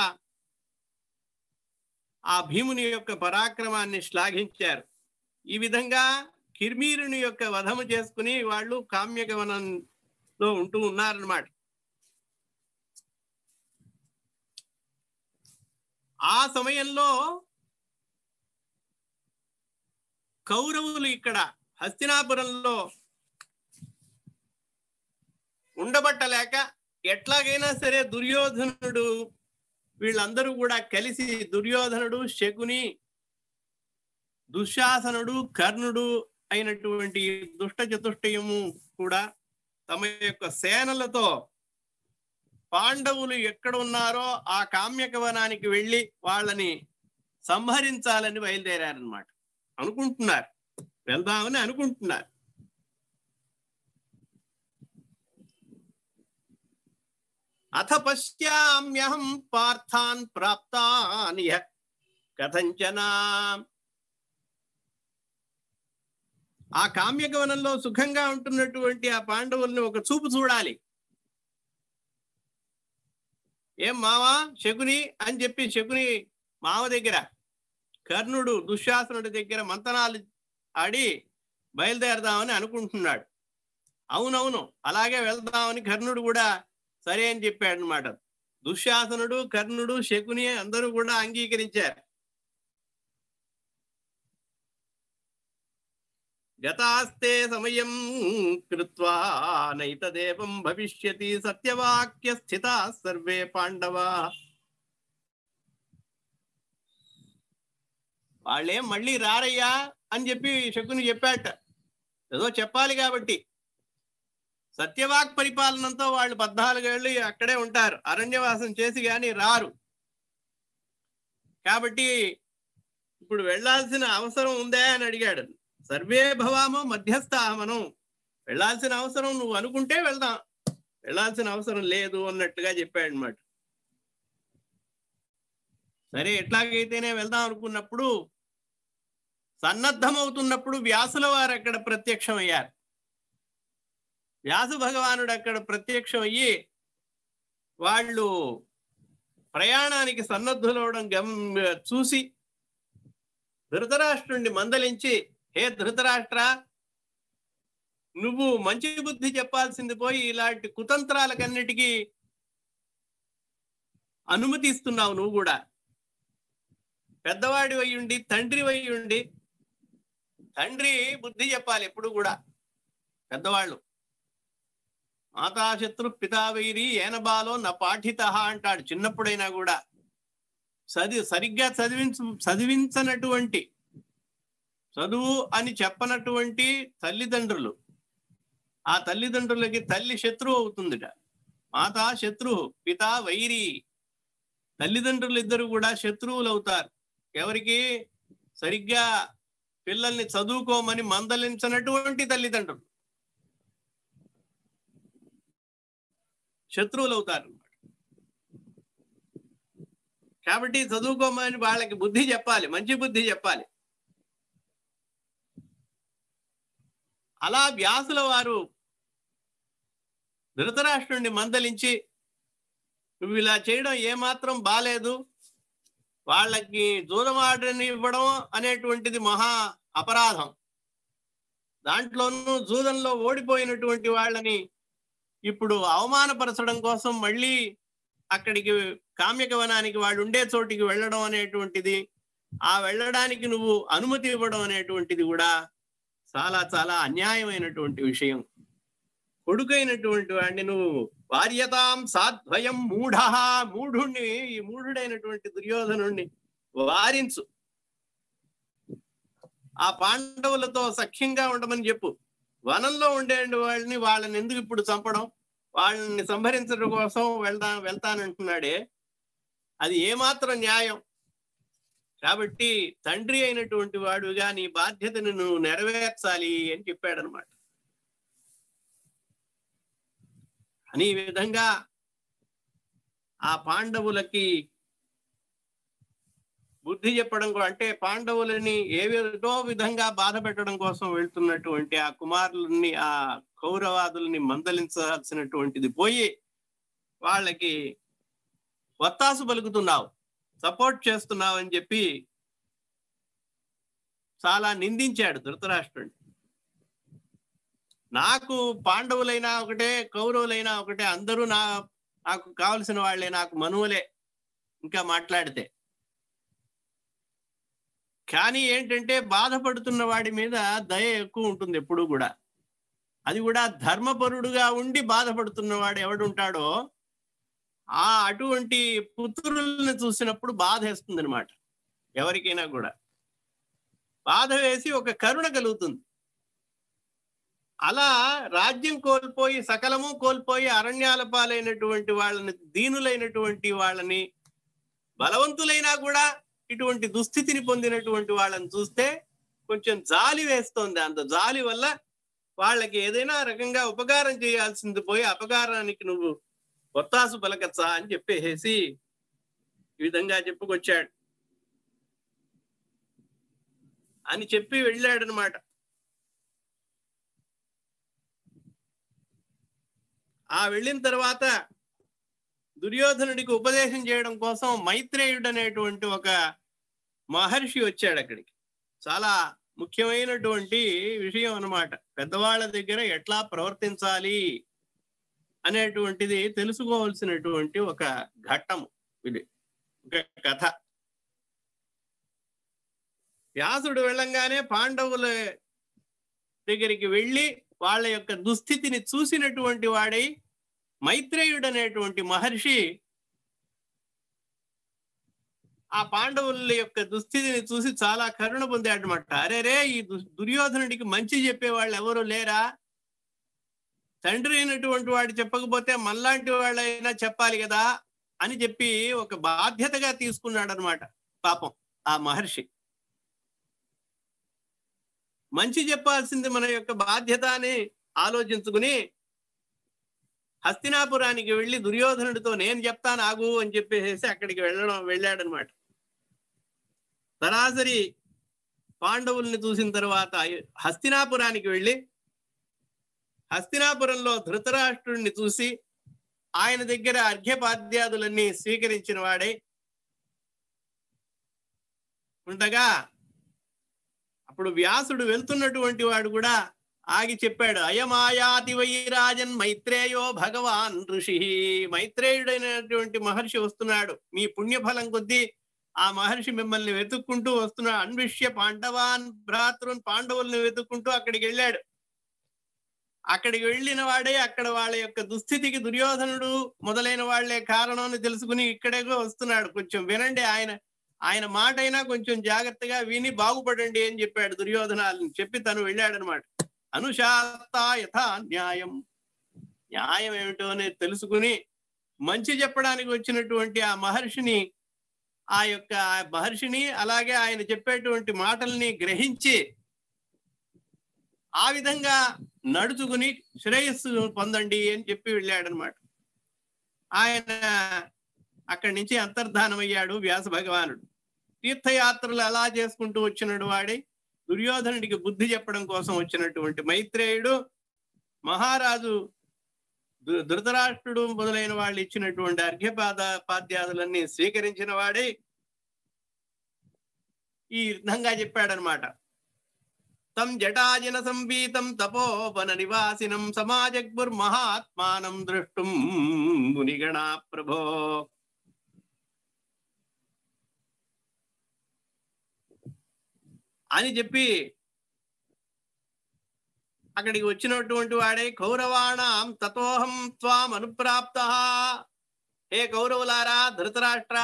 ఆ భీముని యొక్క పరాక్రమాన్ని శ్లాఘించారు ఈ విధంగా కిర్మీరుని యొక్క వధము చేసుకుని వాళ్ళు కామ్యగమనంలో ఉంటూ ఉన్నారన్నమాట ఆ సమయంలో కౌరవులు ఇక్కడ హస్తినాపురంలో ఉండబట్టలేక ఎట్లాగైనా సరే దుర్యోధనుడు వీళ్ళందరూ కూడా కలిసి దుర్యోధనుడు శకుని దుశ్శాసనుడు కర్ణుడు అయినటువంటి దుష్ట చతుష్టయము కూడా తమ యొక్క సేనలతో పాండవులు ఎక్కడ ఉన్నారో ఆ కామ్యకవనానికి వెళ్ళి వాళ్ళని సంహరించాలని బయలుదేరారనమాట అనుకుంటున్నారు వెళ్దామని అనుకుంటున్నారు అథ పశ్యామ్యహం పార్థాన్ ప్రాప్తానియ కథంచనా ఆ కామ్యగవనంలో సుఖంగా ఉంటున్నటువంటి ఆ పాండవుల్ని ఒక చూపు చూడాలి ఏం మావా శకుని అని చెప్పి శకుని మావ దగ్గర కర్ణుడు దుశ్శాసనుడి దగ్గర మంతనాలు ఆడి బయలుదేరదామని అనుకుంటున్నాడు అవునవును అలాగే వెళ్దామని కర్ణుడు కూడా సరే అని చెప్పాడు అనమాట దుశ్శాసనుడు కర్ణుడు శకుని అందరూ కూడా అంగీకరించారు గతాస్తే సమయం కృత్వా నైతదేవం భవిష్యతి సత్యవాక్య స్థిత సర్వే పాండవా వాళ్ళేం మళ్ళీ రారయ్యా అని చెప్పి శకుని చెప్పాట ఏదో చెప్పాలి కాబట్టి సత్యవాక్ పరిపాలనంతో వాళ్ళు పద్నాలుగేళ్ళు అక్కడే ఉంటారు అరణ్యవాసం చేసి గాని రారు కాబట్టి ఇప్పుడు వెళ్ళాల్సిన అవసరం ఉందా అని అడిగాడు సర్వే భవామో మధ్యస్థ మనం వెళ్ళాల్సిన అవసరం నువ్వు అనుకుంటే వెళ్దాం వెళ్ళాల్సిన అవసరం లేదు అన్నట్టుగా చెప్పాడు అనమాట సరే ఎట్లాగైతేనే వెళ్దాం అనుకున్నప్పుడు సన్నద్ధమవుతున్నప్పుడు వ్యాసుల వారు అక్కడ ప్రత్యక్షమయ్యారు వ్యాసు భగవానుడు అక్కడ ప్రత్యక్షం అయ్యి వాళ్ళు ప్రయాణానికి సన్నద్ధులవడం గమ్ చూసి ధృతరాష్ట్రుణ్ణి మందలించి హే ధృతరాష్ట్ర నువ్వు మంచి బుద్ధి చెప్పాల్సింది పోయి ఇలాంటి కుతంత్రాలకన్నిటికీ అనుమతి ఇస్తున్నావు నువ్వు కూడా పెద్దవాడి ఉండి తండ్రి ఉండి తండ్రి బుద్ధి చెప్పాలి ఎప్పుడు కూడా పెద్దవాళ్ళు మాతాశత్రు పితావైరి ఏనబాలో నా పాఠిత అంటాడు చిన్నప్పుడైనా కూడా చదివి సరిగ్గా చదివించ చదివించనటువంటి చదువు అని చెప్పనటువంటి తల్లిదండ్రులు ఆ తల్లిదండ్రులకి తల్లి శత్రువు అవుతుందిట మాతా శత్రు పితా వైరి తల్లిదండ్రులు ఇద్దరు కూడా శత్రువులు అవుతారు ఎవరికి సరిగ్గా పిల్లల్ని చదువుకోమని మందలించినటువంటి తల్లిదండ్రులు శత్రువులు అవుతారు కాబట్టి చదువుకోమని వాళ్ళకి బుద్ధి చెప్పాలి మంచి బుద్ధి చెప్పాలి అలా వ్యాసుల వారు ధృతరాష్ట్రుడిని మందలించి నువ్వు ఇలా చేయడం ఏమాత్రం బాలేదు వాళ్ళకి జూదమాటని ఇవ్వడం అనేటువంటిది మహా అపరాధం దాంట్లోనూ జూదంలో ఓడిపోయినటువంటి వాళ్ళని ఇప్పుడు అవమానపరచడం కోసం మళ్ళీ అక్కడికి కామ్యక వనానికి వాళ్ళు ఉండే చోటికి వెళ్ళడం అనేటువంటిది ఆ వెళ్ళడానికి నువ్వు అనుమతి ఇవ్వడం అనేటువంటిది కూడా చాలా చాలా అన్యాయమైనటువంటి విషయం కొడుకైనటువంటి వాడిని నువ్వు వార్యతాం సాద్వయం మూఢ మూఢుణ్ణి ఈ మూఢుడైనటువంటి దుర్యోధనుణ్ణి వారించు ఆ పాండవులతో సఖ్యంగా ఉండమని చెప్పు వనంలో ఉండే వాళ్ళని వాళ్ళని ఎందుకు ఇప్పుడు చంపడం వాళ్ళని సంహరించడం కోసం వెళ్తా వెళ్తానంటున్నాడే అది ఏమాత్రం న్యాయం కాబట్టి తండ్రి అయినటువంటి వాడుగా నీ బాధ్యతను నువ్వు నెరవేర్చాలి అని చెప్పాడనమాట అని ఈ విధంగా ఆ పాండవులకి బుద్ధి చెప్పడం కూ- అంటే పాండవులని ఏదో విధంగా బాధ పెట్టడం కోసం వెళ్తున్నటువంటి ఆ కుమారులని ఆ కౌరవాదుల్ని మందలించాల్సినటువంటిది పోయి వాళ్ళకి వత్తాసు పలుకుతున్నావు సపోర్ట్ చేస్తున్నావు అని చెప్పి చాలా నిందించాడు ధృతరాష్ట్రుడిని నాకు పాండవులైనా ఒకటే కౌరవులైనా ఒకటే అందరూ నా నాకు కావలసిన వాళ్ళే నాకు మనువులే ఇంకా మాట్లాడితే కానీ ఏంటంటే బాధపడుతున్న వాడి మీద దయ ఎక్కువ ఉంటుంది ఎప్పుడు కూడా అది కూడా ధర్మపరుడుగా ఉండి బాధపడుతున్న వాడు ఎవడుంటాడో ఆ అటువంటి పుత్రుల్ని చూసినప్పుడు బాధ వేస్తుంది అనమాట ఎవరికైనా కూడా బాధ వేసి ఒక కరుణ కలుగుతుంది అలా రాజ్యం కోల్పోయి సకలము కోల్పోయి అరణ్యాల పాలైనటువంటి వాళ్ళని దీనులైనటువంటి వాళ్ళని బలవంతులైనా కూడా ఇటువంటి దుస్థితిని పొందినటువంటి వాళ్ళని చూస్తే కొంచెం జాలి వేస్తోంది అంత జాలి వల్ల వాళ్ళకి ఏదైనా రకంగా ఉపకారం చేయాల్సింది పోయి అపకారానికి నువ్వు ఒత్తాసు పలకచ్చా అని చెప్పేసి ఈ విధంగా చెప్పుకొచ్చాడు అని చెప్పి వెళ్ళాడనమాట ఆ వెళ్ళిన తర్వాత దుర్యోధనుడికి ఉపదేశం చేయడం కోసం మైత్రేయుడు అనేటువంటి ఒక మహర్షి వచ్చాడు అక్కడికి చాలా ముఖ్యమైనటువంటి విషయం అన్నమాట పెద్దవాళ్ళ దగ్గర ఎట్లా ప్రవర్తించాలి అనేటువంటిది తెలుసుకోవాల్సినటువంటి ఒక ఘట్టము ఇది ఒక కథ వ్యాసుడు వెళ్ళంగానే పాండవుల దగ్గరికి వెళ్ళి వాళ్ళ యొక్క దుస్థితిని చూసినటువంటి వాడై మైత్రేయుడు అనేటువంటి మహర్షి ఆ పాండవుల యొక్క దుస్థితిని చూసి చాలా కరుణ పొందాడనమాట అరే రే ఈ దు- దుర్యోధనుడికి మంచి చెప్పే వాళ్ళు ఎవరు లేరా తండ్రి అయినటువంటి వాడు చెప్పకపోతే మనలాంటి వాళ్ళైనా చెప్పాలి కదా అని చెప్పి ఒక బాధ్యతగా తీసుకున్నాడు అనమాట పాపం ఆ మహర్షి మంచి చెప్పాల్సింది మన యొక్క బాధ్యత అని ఆలోచించుకుని హస్తినాపురానికి వెళ్ళి దుర్యోధనుడితో నేను చెప్తాను ఆగు అని చెప్పేసి అక్కడికి వెళ్ళడం వెళ్ళాడనమాట సరాసరి పాండవుల్ని చూసిన తర్వాత హస్తినాపురానికి వెళ్ళి హస్తినాపురంలో ధృతరాష్ట్రుడిని చూసి ఆయన దగ్గర అర్ఘ్యపాద్యాదులన్నీ స్వీకరించిన వాడై ఉండగా అప్పుడు వ్యాసుడు వెళ్తున్నటువంటి వాడు కూడా ఆగి చెప్పాడు అయమాయాతి వైరాజన్ మైత్రేయో భగవాన్ ఋషి మైత్రేయుడైనటువంటి మహర్షి వస్తున్నాడు మీ పుణ్యఫలం కొద్దీ ఆ మహర్షి మిమ్మల్ని వెతుక్కుంటూ వస్తున్నాడు అన్విష్య పాండవాన్ భ్రాతృన్ పాండవుల్ని వెతుక్కుంటూ అక్కడికి వెళ్ళాడు అక్కడికి వెళ్ళిన వాడే అక్కడ వాళ్ళ యొక్క దుస్థితికి దుర్యోధనుడు మొదలైన వాళ్లే కారణం అని తెలుసుకుని ఇక్కడేగో వస్తున్నాడు కొంచెం వినండి ఆయన ఆయన మాట అయినా కొంచెం జాగ్రత్తగా విని బాగుపడండి అని చెప్పాడు దుర్యోధనాలను చెప్పి తను వెళ్ళాడనమాట అనుశాస్త యథా న్యాయం న్యాయం ఏమిటో అనేది తెలుసుకుని మంచి చెప్పడానికి వచ్చినటువంటి ఆ మహర్షిని ఆ యొక్క ఆ మహర్షిని అలాగే ఆయన చెప్పేటువంటి మాటల్ని గ్రహించి ఆ విధంగా నడుచుకుని శ్రేయస్సు పొందండి అని చెప్పి వెళ్ళాడనమాట ఆయన అక్కడి నుంచి అంతర్ధానమయ్యాడు వ్యాస భగవానుడు తీర్థయాత్రలు అలా చేసుకుంటూ వచ్చినడు వాడి దుర్యోధనుడికి బుద్ధి చెప్పడం కోసం వచ్చినటువంటి మైత్రేయుడు మహారాజు ధృ- ధృతరాష్ట్రుడు మొదలైన వాళ్ళు ఇచ్చినటువంటి అర్ఘ్యపాద పాద్యాదులన్నీ స్వీకరించిన వాడే ఈ విధంగా చెప్పాడనమాట తం జటాజన సంబీతం తపోవన నివాసినం సమాజగ్ముర్మహాత్మానం దృష్టుం మునిగణా ప్రభో అని చెప్పి అక్కడికి వచ్చినటువంటి వాడే కౌరవాణం తతోహం త్వాం అనుప్రాప్త హే కౌరవులారా ధృతరాష్ట్ర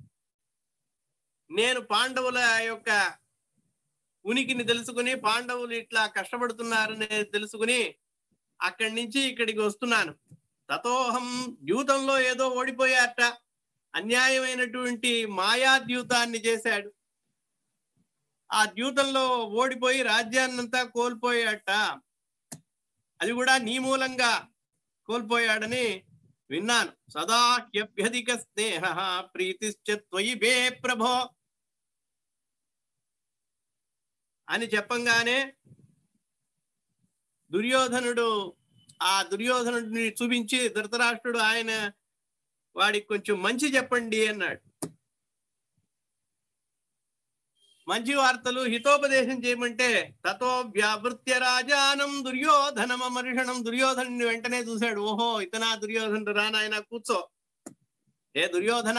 నేను పాండవుల యొక్క ఉనికిని తెలుసుకుని పాండవులు ఇట్లా కష్టపడుతున్నారని తెలుసుకుని అక్కడి నుంచి ఇక్కడికి వస్తున్నాను తతోహం ద్యూతంలో ఏదో ఓడిపోయారట అన్యాయమైనటువంటి మాయాద్యూతాన్ని చేశాడు ఆ ద్యూతంలో ఓడిపోయి రాజ్యాన్నంతా కోల్పోయాట అది కూడా నీ మూలంగా కోల్పోయాడని విన్నాను సదా హ్యభ్యధిక స్నేహ ప్రీతిశ్చ త్వయి వే ప్రభో అని చెప్పంగానే దుర్యోధనుడు ఆ దుర్యోధనుడిని చూపించి ధృతరాష్ట్రుడు ఆయన వాడికి కొంచెం మంచి చెప్పండి అన్నాడు మంచి వార్తలు హితోపదేశం చేయమంటే తతో వ్యావృత్య రాజానం దుర్యోధనం అమర్షణం దుర్యోధనుని వెంటనే చూశాడు ఓహో ఇతనా దుర్యోధనుడు రానాయన కూర్చో ఏ దుర్యోధన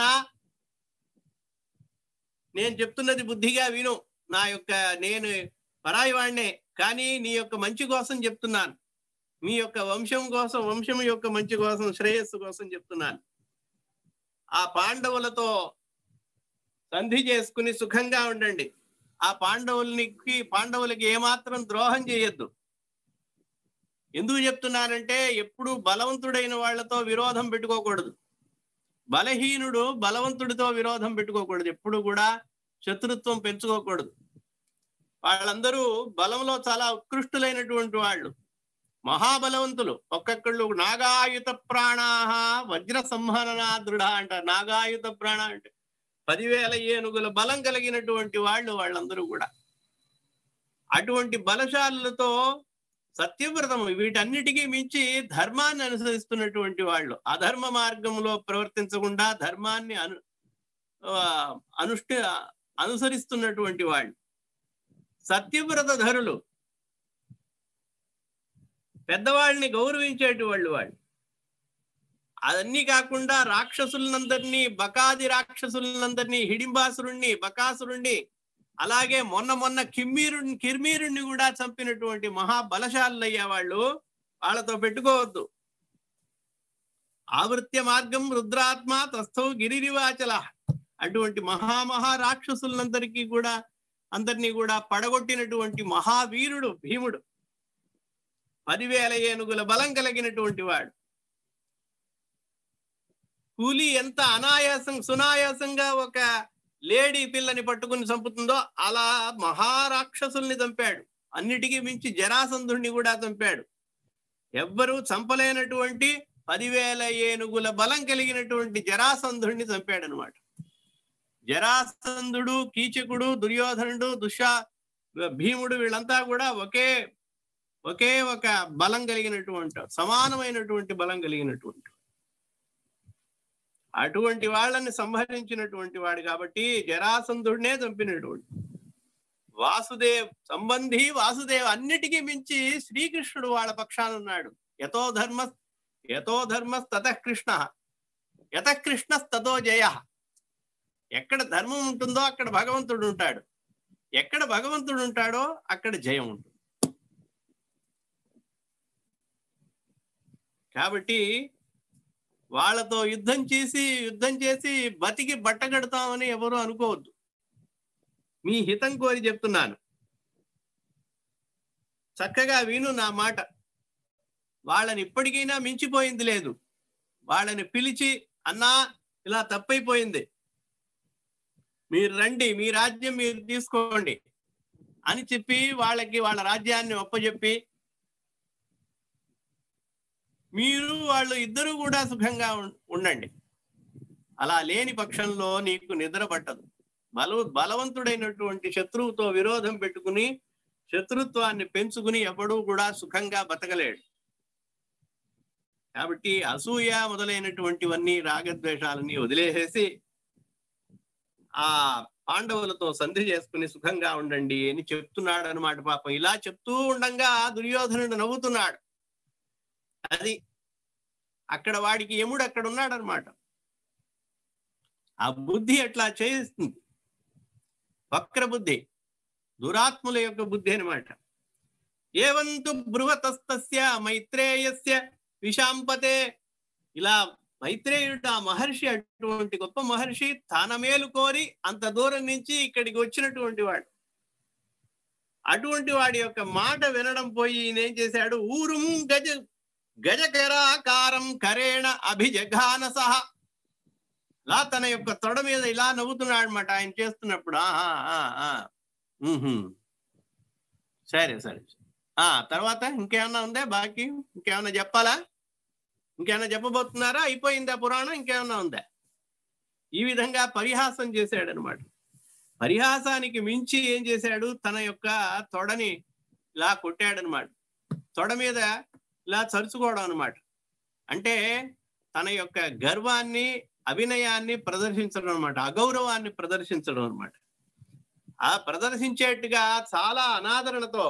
నేను చెప్తున్నది బుద్ధిగా విను నా యొక్క నేను పరాయి వాడినే కానీ నీ యొక్క మంచి కోసం చెప్తున్నాను మీ యొక్క వంశం కోసం వంశం యొక్క మంచి కోసం శ్రేయస్సు కోసం చెప్తున్నాను ఆ పాండవులతో సంధి చేసుకుని సుఖంగా ఉండండి ఆ పాండవులకి పాండవులకి ఏమాత్రం ద్రోహం చేయొద్దు ఎందుకు చెప్తున్నానంటే ఎప్పుడు బలవంతుడైన వాళ్ళతో విరోధం పెట్టుకోకూడదు బలహీనుడు బలవంతుడితో విరోధం పెట్టుకోకూడదు ఎప్పుడు కూడా శత్రుత్వం పెంచుకోకూడదు వాళ్ళందరూ బలంలో చాలా ఉత్కృష్టులైనటువంటి వాళ్ళు మహాబలవంతులు ఒక్కొక్కళ్ళు నాగాయుత ప్రాణాహ వజ్ర సంహరణ దృఢ అంటారు నాగాయుత ప్రాణ అంటే పదివేల ఏనుగుల బలం కలిగినటువంటి వాళ్ళు వాళ్ళందరూ కూడా అటువంటి బలశాలులతో సత్యవ్రతం వీటన్నిటికీ మించి ధర్మాన్ని అనుసరిస్తున్నటువంటి వాళ్ళు అధర్మ మార్గంలో ప్రవర్తించకుండా ధర్మాన్ని అను ఆ, అనుష్ఠ అనుసరిస్తున్నటువంటి వాళ్ళు సత్యవ్రత ధరులు పెద్దవాళ్ళని గౌరవించేటి వాళ్ళు వాళ్ళు అదన్నీ కాకుండా రాక్షసులందరినీ బకాది రాక్షసులందరినీ హిడింబాసురుణ్ణి బకాసురుణ్ణి అలాగే మొన్న మొన్న కిమ్మీరుణ్ణి కిర్మీరుణ్ణి కూడా చంపినటువంటి మహాబలశాలులయ్యా వాళ్ళు వాళ్ళతో పెట్టుకోవద్దు ఆవృత్య మార్గం రుద్రాత్మ తస్థౌ గిరిరివాచల అటువంటి మహామహా రాక్షసులందరికీ కూడా అందరినీ కూడా పడగొట్టినటువంటి మహావీరుడు భీముడు పదివేల ఏనుగుల బలం కలిగినటువంటి వాడు కూలి ఎంత అనాయాసం సునాయాసంగా ఒక లేడీ పిల్లని పట్టుకుని చంపుతుందో అలా మహారాక్షసుల్ని చంపాడు అన్నిటికీ మించి జరాసంధుణ్ణి కూడా చంపాడు ఎవ్వరూ చంపలేనటువంటి పదివేల ఏనుగుల బలం కలిగినటువంటి జరాసంధుణ్ణి చంపాడు అనమాట జరాసంధుడు కీచకుడు దుర్యోధనుడు దుషా భీముడు వీళ్ళంతా కూడా ఒకే ఒకే ఒక బలం కలిగినటువంటి సమానమైనటువంటి బలం కలిగినటువంటి అటువంటి వాళ్ళని సంహరించినటువంటి వాడు కాబట్టి జరాసంధుడినే చంపినటువంటి వాసుదేవ్ సంబంధి వాసుదేవ్ అన్నిటికీ మించి శ్రీకృష్ణుడు వాళ్ళ పక్షాన ఉన్నాడు యతో ధర్మ యతో ధర్మ తత కృష్ణ యత కృష్ణ తతో జయ ఎక్కడ ధర్మం ఉంటుందో అక్కడ భగవంతుడు ఉంటాడు ఎక్కడ భగవంతుడు ఉంటాడో అక్కడ జయం ఉంటుంది కాబట్టి వాళ్ళతో యుద్ధం చేసి యుద్ధం చేసి బతికి బట్ట కడతామని ఎవరు అనుకోవద్దు మీ హితం కోరి చెప్తున్నాను చక్కగా విను నా మాట వాళ్ళని ఇప్పటికైనా మించిపోయింది లేదు వాళ్ళని పిలిచి అన్నా ఇలా తప్పైపోయింది మీరు రండి మీ రాజ్యం మీరు తీసుకోండి అని చెప్పి వాళ్ళకి వాళ్ళ రాజ్యాన్ని ఒప్పజెప్పి మీరు వాళ్ళు ఇద్దరు కూడా సుఖంగా ఉం- ఉండండి అలా లేని పక్షంలో నీకు నిద్ర పట్టదు బల బలవంతుడైనటువంటి శత్రువుతో విరోధం పెట్టుకుని శత్రుత్వాన్ని పెంచుకుని ఎవడూ కూడా సుఖంగా బతకలేడు కాబట్టి అసూయ మొదలైనటువంటివన్నీ రాగద్వేషాలని వదిలేసేసి ఆ పాండవులతో సంధి చేసుకుని సుఖంగా ఉండండి అని చెప్తున్నాడు అనమాట పాపం ఇలా చెప్తూ ఉండంగా దుర్యోధనుడు నవ్వుతున్నాడు అది అక్కడ వాడికి యముడు అక్కడ ఉన్నాడు అనమాట ఆ బుద్ధి అట్లా చేస్తుంది వక్ర బుద్ధి దురాత్ముల యొక్క బుద్ధి అనమాట ఏవంతు బృహతస్తస్య మైత్రేయస్య విశాంపతే ఇలా మైత్రేయుడు ఆ మహర్షి అటువంటి గొప్ప మహర్షి తన మేలు కోరి అంత దూరం నుంచి ఇక్కడికి వచ్చినటువంటి వాడు అటువంటి వాడి యొక్క మాట వినడం పోయి ఈయన ఏం చేశాడు ఊరుం గజ గజకరాకారం కరేణ అభిజఘాన సహ ఇలా తన యొక్క తొడ మీద ఇలా నవ్వుతున్నాడు అనమాట ఆయన చేస్తున్నప్పుడు ఆహా, ఆ, ఆ. ఉహుం. సరే సరే ఆ తర్వాత ఇంకేమన్నా ఉందా బాకీ ఇంకేమన్నా చెప్పాలా ఇంకేమన్నా చెప్పబోతున్నారా అయిపోయిందా పురాణం ఇంకేమన్నా ఉందా ఈ విధంగా పరిహాసం చేశాడు అనమాట పరిహాసానికి మించి ఏం చేశాడు తన యొక్క తొడని ఇలా కొట్టాడనమాట తొడ మీద ఇలా చరుచుకోవడం అనమాట అంటే తన యొక్క గర్వాన్ని అభినయాన్ని ప్రదర్శించడం అనమాట అగౌరవాన్ని ప్రదర్శించడం అనమాట ఆ ప్రదర్శించేట్టుగా చాలా అనాదరణతో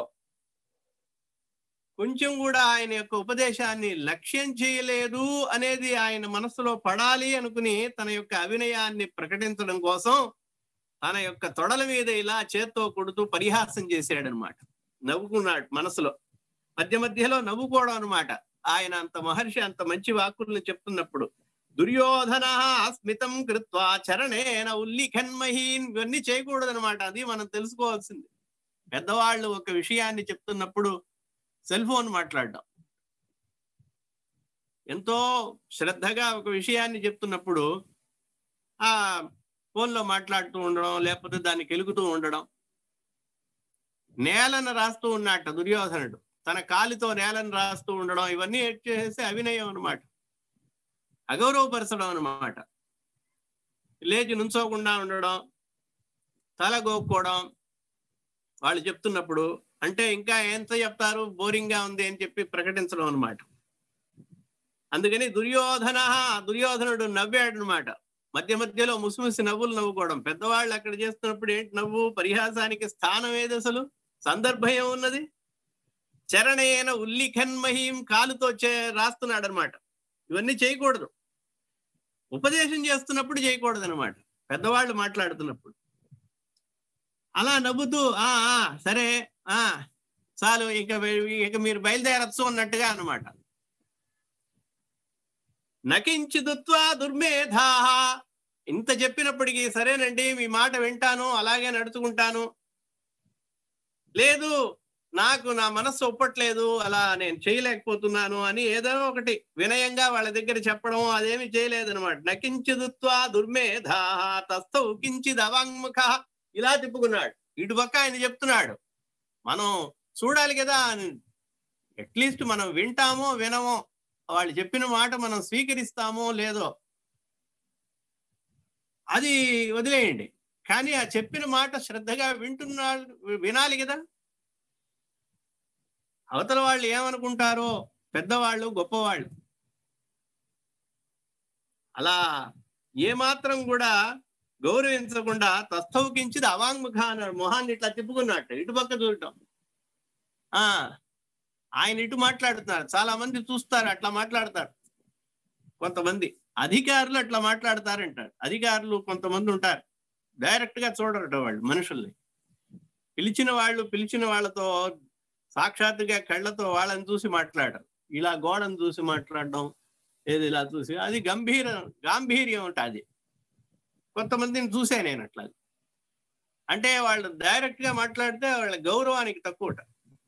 కొంచెం కూడా ఆయన యొక్క ఉపదేశాన్ని లక్ష్యం చేయలేదు అనేది ఆయన మనసులో పడాలి అనుకుని తన యొక్క అభినయాన్ని ప్రకటించడం కోసం తన యొక్క తొడల మీద ఇలా చేత్తో కొడుతూ పరిహాసం చేశాడనమాట నవ్వుకున్నాడు మనసులో మధ్య మధ్యలో నవ్వుకోవడం అనమాట ఆయన అంత మహర్షి అంత మంచి వాక్కులను చెప్తున్నప్పుడు దుర్యోధన స్మితం కృత్వా చరణేన ఉల్లిఖన్మహీన్ ఇవన్నీ చేయకూడదు అనమాట అది మనం తెలుసుకోవాల్సింది పెద్దవాళ్ళు ఒక విషయాన్ని చెప్తున్నప్పుడు సెల్ ఫోన్ మాట్లాడడం ఎంతో శ్రద్ధగా ఒక విషయాన్ని చెప్తున్నప్పుడు ఆ ఫోన్లో మాట్లాడుతూ ఉండడం లేకపోతే దాన్ని కెలుగుతూ ఉండడం నేలను రాస్తూ ఉన్నట్ట దుర్యోధనుడు తన కాలితో నేలను రాస్తూ ఉండడం ఇవన్నీ చేసే అభినయం అన్నమాట అగౌరవపరచడం అన్నమాట లేచి నుంచోకుండా ఉండడం తల గోక్కోవడం వాళ్ళు చెప్తున్నప్పుడు అంటే ఇంకా ఎంత చెప్తారు బోరింగ్ గా ఉంది అని చెప్పి ప్రకటించడం అన్నమాట అందుకని దుర్యోధన దుర్యోధనుడు నవ్వాడు అనమాట మధ్య మధ్యలో ముసిముసి నవ్వులు నవ్వుకోవడం పెద్దవాళ్ళు అక్కడ చేస్తున్నప్పుడు ఏంటి నవ్వు పరిహాసానికి స్థానం ఏది అసలు సందర్భం ఏమున్నది చరణేన ఉల్లిఖన్మహీం కాలుతో చే రాస్తున్నాడు అనమాట ఇవన్నీ చేయకూడదు ఉపదేశం చేస్తున్నప్పుడు చేయకూడదు అనమాట పెద్దవాళ్ళు మాట్లాడుతున్నప్పుడు అలా నవ్వుతూ ఆ ఆ సరే ఆ చాలు ఇక వే- ఇక మీరు బయలుదేరచ్చు అన్నట్టుగా అన్నమాట నకించిదుత్వా దుర్మేధా ఇంత చెప్పినప్పటికీ సరేనండి మీ మాట వింటాను అలాగే నడుచుకుంటాను లేదు నాకు నా మనస్సు ఒప్పట్లేదు అలా నేను చేయలేకపోతున్నాను అని ఏదో ఒకటి వినయంగా వాళ్ళ దగ్గర చెప్పడం అదేమి చేయలేదన్నమాట నకించిదుత్వా దుర్మేధా తస్థౌ కించిద్ అవాంగ్ముఖ ఇలా తిప్పుకున్నాడు ఇటు పక్క ఆయన చెప్తున్నాడు మనం చూడాలి కదా అట్లీస్ట్ మనం వింటామో వినమో వాళ్ళు చెప్పిన మాట మనం స్వీకరిస్తామో లేదో అది వదిలేయండి కానీ ఆ చెప్పిన మాట శ్రద్ధగా వింటున్నాడు వినాలి కదా అవతల వాళ్ళు ఏమనుకుంటారో పెద్దవాళ్ళు గొప్పవాళ్ళు అలా ఏమాత్రం కూడా గౌరవించకుండా తస్థౌకించిది అవాంగ్ముఖ అన్నాడు మొహాన్ని ఇట్లా తిప్పుకున్నట్టు ఇటు పక్క చూడటం ఆ ఆయన ఇటు మాట్లాడుతున్నారు చాలా మంది చూస్తారు అట్లా మాట్లాడతారు కొంతమంది అధికారులు అట్లా మాట్లాడతారంటారు అధికారులు కొంతమంది ఉంటారు డైరెక్ట్ గా చూడరట వాళ్ళు మనుషుల్ని పిలిచిన వాళ్ళు పిలిచిన వాళ్ళతో సాక్షాత్తుగా కళ్ళతో వాళ్ళని చూసి మాట్లాడరు ఇలా గోడను చూసి మాట్లాడడం ఏది ఇలా చూసి అది గంభీర గాంభీర్యం ఉంటుంది కొంతమందిని చూసా నేను అట్లా అంటే వాళ్ళు డైరెక్ట్ గా మాట్లాడితే వాళ్ళ గౌరవానికి తక్కువట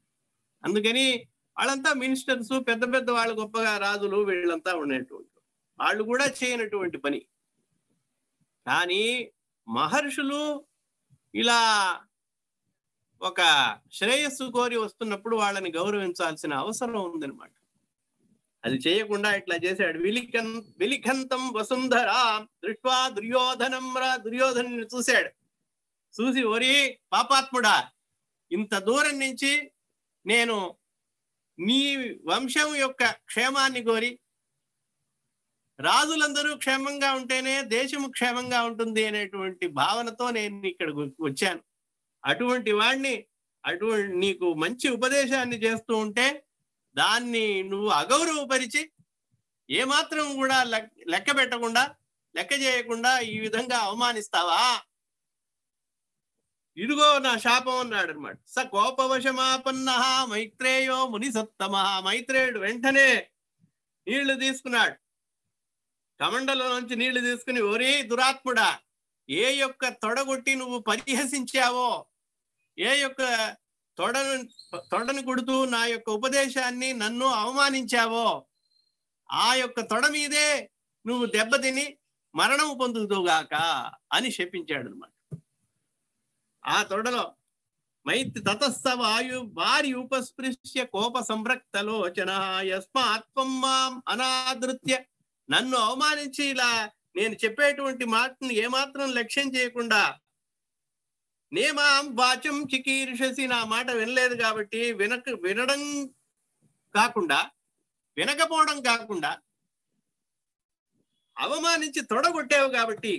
అందుకని వాళ్ళంతా మినిస్టర్స్ పెద్ద పెద్ద వాళ్ళు గొప్పగా రాజులు వీళ్ళంతా ఉండేటువంటి వాళ్ళు కూడా చేయనటువంటి పని కానీ మహర్షులు ఇలా ఒక శ్రేయస్సు కోరి వస్తున్నప్పుడు వాళ్ళని గౌరవించాల్సిన అవసరం ఉందన్నమాట అది చేయకుండా ఇట్లా చేశాడు విలికన్ విలిఖంతం వసుంధర దృష్వా దుర్యోధనం రా దుర్యోధను చూశాడు చూసి ఒరి పాపాత్ముడా ఇంత దూరం నుంచి నేను నీ వంశం యొక్క క్షేమాన్ని కోరి రాజులందరూ క్షేమంగా ఉంటేనే దేశము క్షేమంగా ఉంటుంది అనేటువంటి భావనతో నేను ఇక్కడ వచ్చాను అటువంటి వాడిని అటువంటి నీకు మంచి ఉపదేశాన్ని చేస్తూ ఉంటే దాన్ని నువ్వు అగౌరవపరిచి ఏమాత్రం కూడా లెక్క పెట్టకుండా లెక్క చేయకుండా ఈ విధంగా అవమానిస్తావా ఇదిగో నా శాపం అన్నాడు అనమాట స కోపవశమాపన్న మైత్రేయో ముని సత్తమ మైత్రేయుడు వెంటనే నీళ్లు తీసుకున్నాడు కమండలో నుంచి నీళ్లు తీసుకుని ఒరే దురాత్ముడా ఏ యొక్క తొడగొట్టి నువ్వు పరిహసించావో ఏ యొక్క తొడను తొడను కొడుతూ నా యొక్క ఉపదేశాన్ని నన్ను అవమానించావో ఆ యొక్క తొడ మీదే నువ్వు దెబ్బతిని మరణం పొందుదుగాక అని శపించాడు అనమాట ఆ తొడలో మైత్రి తతస్థ వాయు వారి ఉపస్పృశ్య కోప సంరక్తలోచన యస్మాత్వం మాం అనాదృత్య నన్ను అవమానించి ఇలా నేను చెప్పేటువంటి మాటను ఏమాత్రం లక్ష్యం చేయకుండా నేమాం వాచం చికీర్షసి నా మాట వినలేదు కాబట్టి వినక వినడం కాకుండా వినకపోవడం కాకుండా అవమానించి తొడగొట్టావు కాబట్టి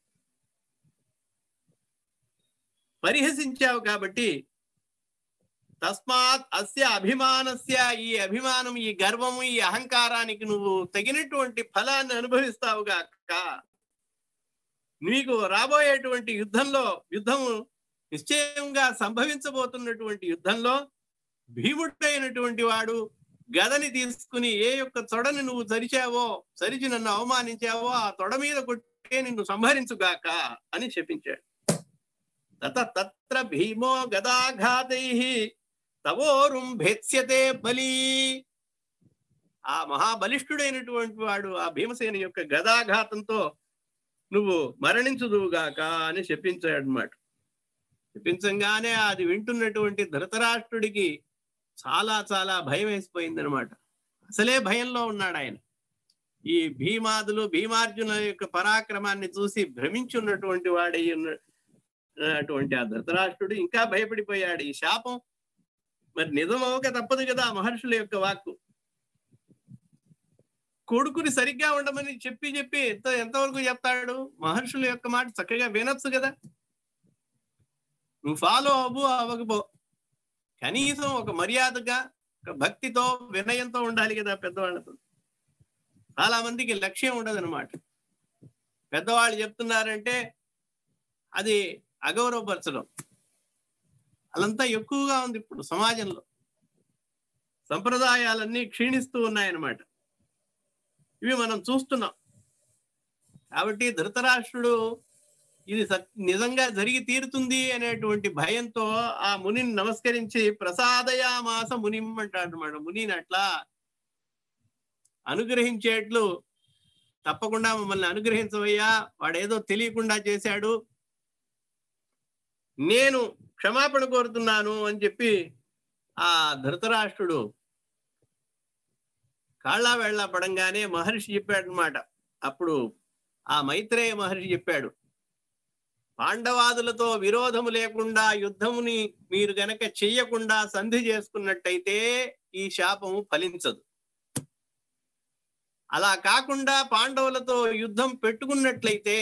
పరిహసించావు కాబట్టి తస్మాత్ అస్య అభిమానస్య ఈ అభిమానం ఈ గర్వము ఈ అహంకారానికి నువ్వు తగినటువంటి ఫలాన్ని అనుభవిస్తావు గాక నీకు రాబోయేటువంటి యుద్ధంలో యుద్ధము నిశ్చయంగా సంభవించబోతున్నటువంటి యుద్ధంలో భీముడైనటువంటి వాడు గదని తీసుకుని ఏ యొక్క తొడని నువ్వు సరిచావో సరిచి నన్ను అవమానించావో ఆ తొడ మీద కొట్టే నిన్ను సంహరించుగాక అని చెప్పించాడు తత తత్ర భీమో గదాఘాతై తవోరుం భేత్స్యతే బలి ఆ మహాబలిష్ఠుడైనటువంటి వాడు ఆ భీమసేన యొక్క గదాఘాతంతో నువ్వు మరణించుదువుగాక అని చెప్పించాడు అన్నమాట చెప్పించంగానే అది వింటున్నటువంటి ధృతరాష్ట్రుడికి చాలా చాలా భయం వేసిపోయింది అనమాట అసలే భయంలో ఉన్నాడు ఆయన ఈ భీమాదులు భీమార్జున యొక్క పరాక్రమాన్ని చూసి భ్రమించున్నటువంటి వాడై ఉన్నటువంటి ఆ ధృతరాష్ట్రుడు ఇంకా భయపడిపోయాడు ఈ శాపం మరి నిజమవక తప్పదు కదా మహర్షుల యొక్క వాక్కు కొడుకుని సరిగ్గా ఉండమని చెప్పి చెప్పి ఎంత ఎంతవరకు చెప్తాడు మహర్షుల యొక్క మాట చక్కగా వినొచ్చు కదా నువ్వు ఫాలో అవ్వు అవ్వకపో కనీసం ఒక మర్యాదగా ఒక భక్తితో వినయంతో ఉండాలి కదా పెద్దవాళ్ళతో చాలా మందికి లక్ష్యం ఉండదు అనమాట పెద్దవాళ్ళు చెప్తున్నారంటే అది అగౌరవపరచడం అలంతా ఎక్కువగా ఉంది ఇప్పుడు సమాజంలో సంప్రదాయాలన్నీ క్షీణిస్తూ ఉన్నాయన్నమాట ఇవి మనం చూస్తున్నాం కాబట్టి ధృతరాష్ట్రుడు ఇది నిజంగా జరిగి తీరుతుంది అనేటువంటి భయంతో ఆ మునిని నమస్కరించి ప్రసాదయామాస ముని అంటాడు అనమాట మునిని అట్లా అనుగ్రహించేట్లు తప్పకుండా మమ్మల్ని అనుగ్రహించవయ్యా వాడేదో తెలియకుండా చేశాడు నేను క్షమాపణ కోరుతున్నాను అని చెప్పి ఆ ధృతరాష్ట్రుడు కాళ్ళ వెళ్ళ పడంగానే మహర్షి చెప్పాడు అనమాట అప్పుడు ఆ మైత్రేయ మహర్షి చెప్పాడు పాండవాదులతో విరోధము లేకుండా యుద్ధముని మీరు గనక చెయ్యకుండా సంధి చేసుకున్నట్టయితే ఈ శాపము ఫలించదు అలా కాకుండా పాండవులతో యుద్ధం పెట్టుకున్నట్లయితే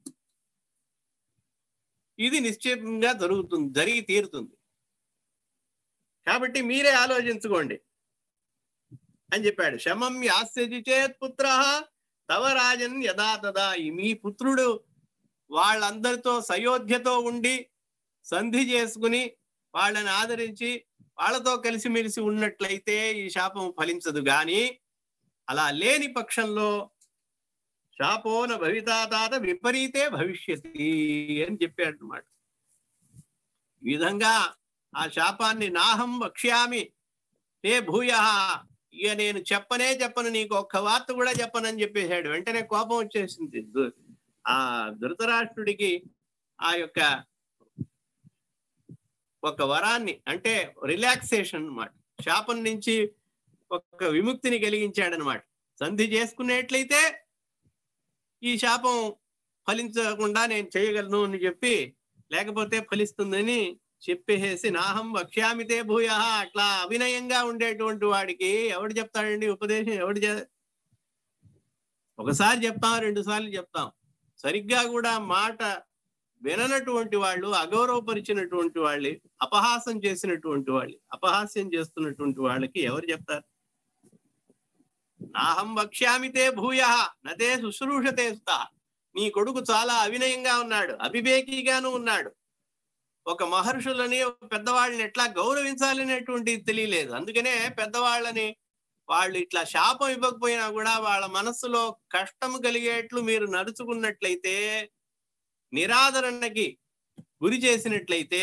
ఇది నిశ్చయంగా జరుగుతుంది జరిగి తీరుతుంది కాబట్టి మీరే ఆలోచించుకోండి అని చెప్పాడు శమం యాస్యజి చేత్ పుత్ర తవ రాజన్ యథా తదా మీ పుత్రుడు వాళ్ళందరితో సయోధ్యతో ఉండి సంధి చేసుకుని వాళ్ళని ఆదరించి వాళ్ళతో కలిసిమెలిసి ఉన్నట్లయితే ఈ శాపం ఫలించదు గాని అలా లేని పక్షంలో శాపోన భవితాతాత విపరీతే భవిష్యతి అని చెప్పాడు అనమాట ఈ విధంగా ఆ శాపాన్ని నాహం వక్ష్యామి తే భూయ ఇక నేను చెప్పనే చెప్పను నీకు ఒక్క వార్త కూడా చెప్పనని చెప్పేశాడు వెంటనే కోపం వచ్చేసింది దు- ఆ ధృతరాష్ట్రుడికి ఆ యొక్క ఒక వరాన్ని అంటే రిలాక్సేషన్ అన్నమాట శాపం నుంచి ఒక విముక్తిని కలిగించాడనమాట సంధి చేసుకునేట్లయితే ఈ శాపం ఫలించకుండా నేను చేయగలను అని చెప్పి లేకపోతే ఫలిస్తుందని చెప్పేసి నాహం వక్ష్యామితే భూయ అట్లా అవినయంగా ఉండేటువంటి వాడికి ఎవడు చెప్తాడండి ఉపదేశం ఎవడు చే- ఒకసారి చెప్తాం రెండు సార్లు చెప్తాం సరిగ్గా కూడా మాట విననటువంటి వాళ్ళు అగౌరవపరిచినటువంటి వాళ్ళు అపహాసం చేసినటువంటి వాళ్ళు అపహాస్యం చేస్తున్నటువంటి వాళ్ళకి ఎవరు చెప్తారు నాహం వక్ష్యామితే భూయ నతే శుశ్రూషతే స్థా నీ కొడుకు చాలా అవినయంగా ఉన్నాడు అవివేకిగాను ఉన్నాడు ఒక మహర్షులని ఒక పెద్దవాళ్ళని ఎట్లా గౌరవించాలనేటువంటిది తెలియలేదు అందుకనే పెద్దవాళ్ళని వాళ్ళు ఇట్లా శాపం ఇవ్వకపోయినా కూడా వాళ్ళ మనస్సులో కష్టం కలిగేట్లు మీరు నడుచుకున్నట్లయితే నిరాదరణకి గురి చేసినట్లయితే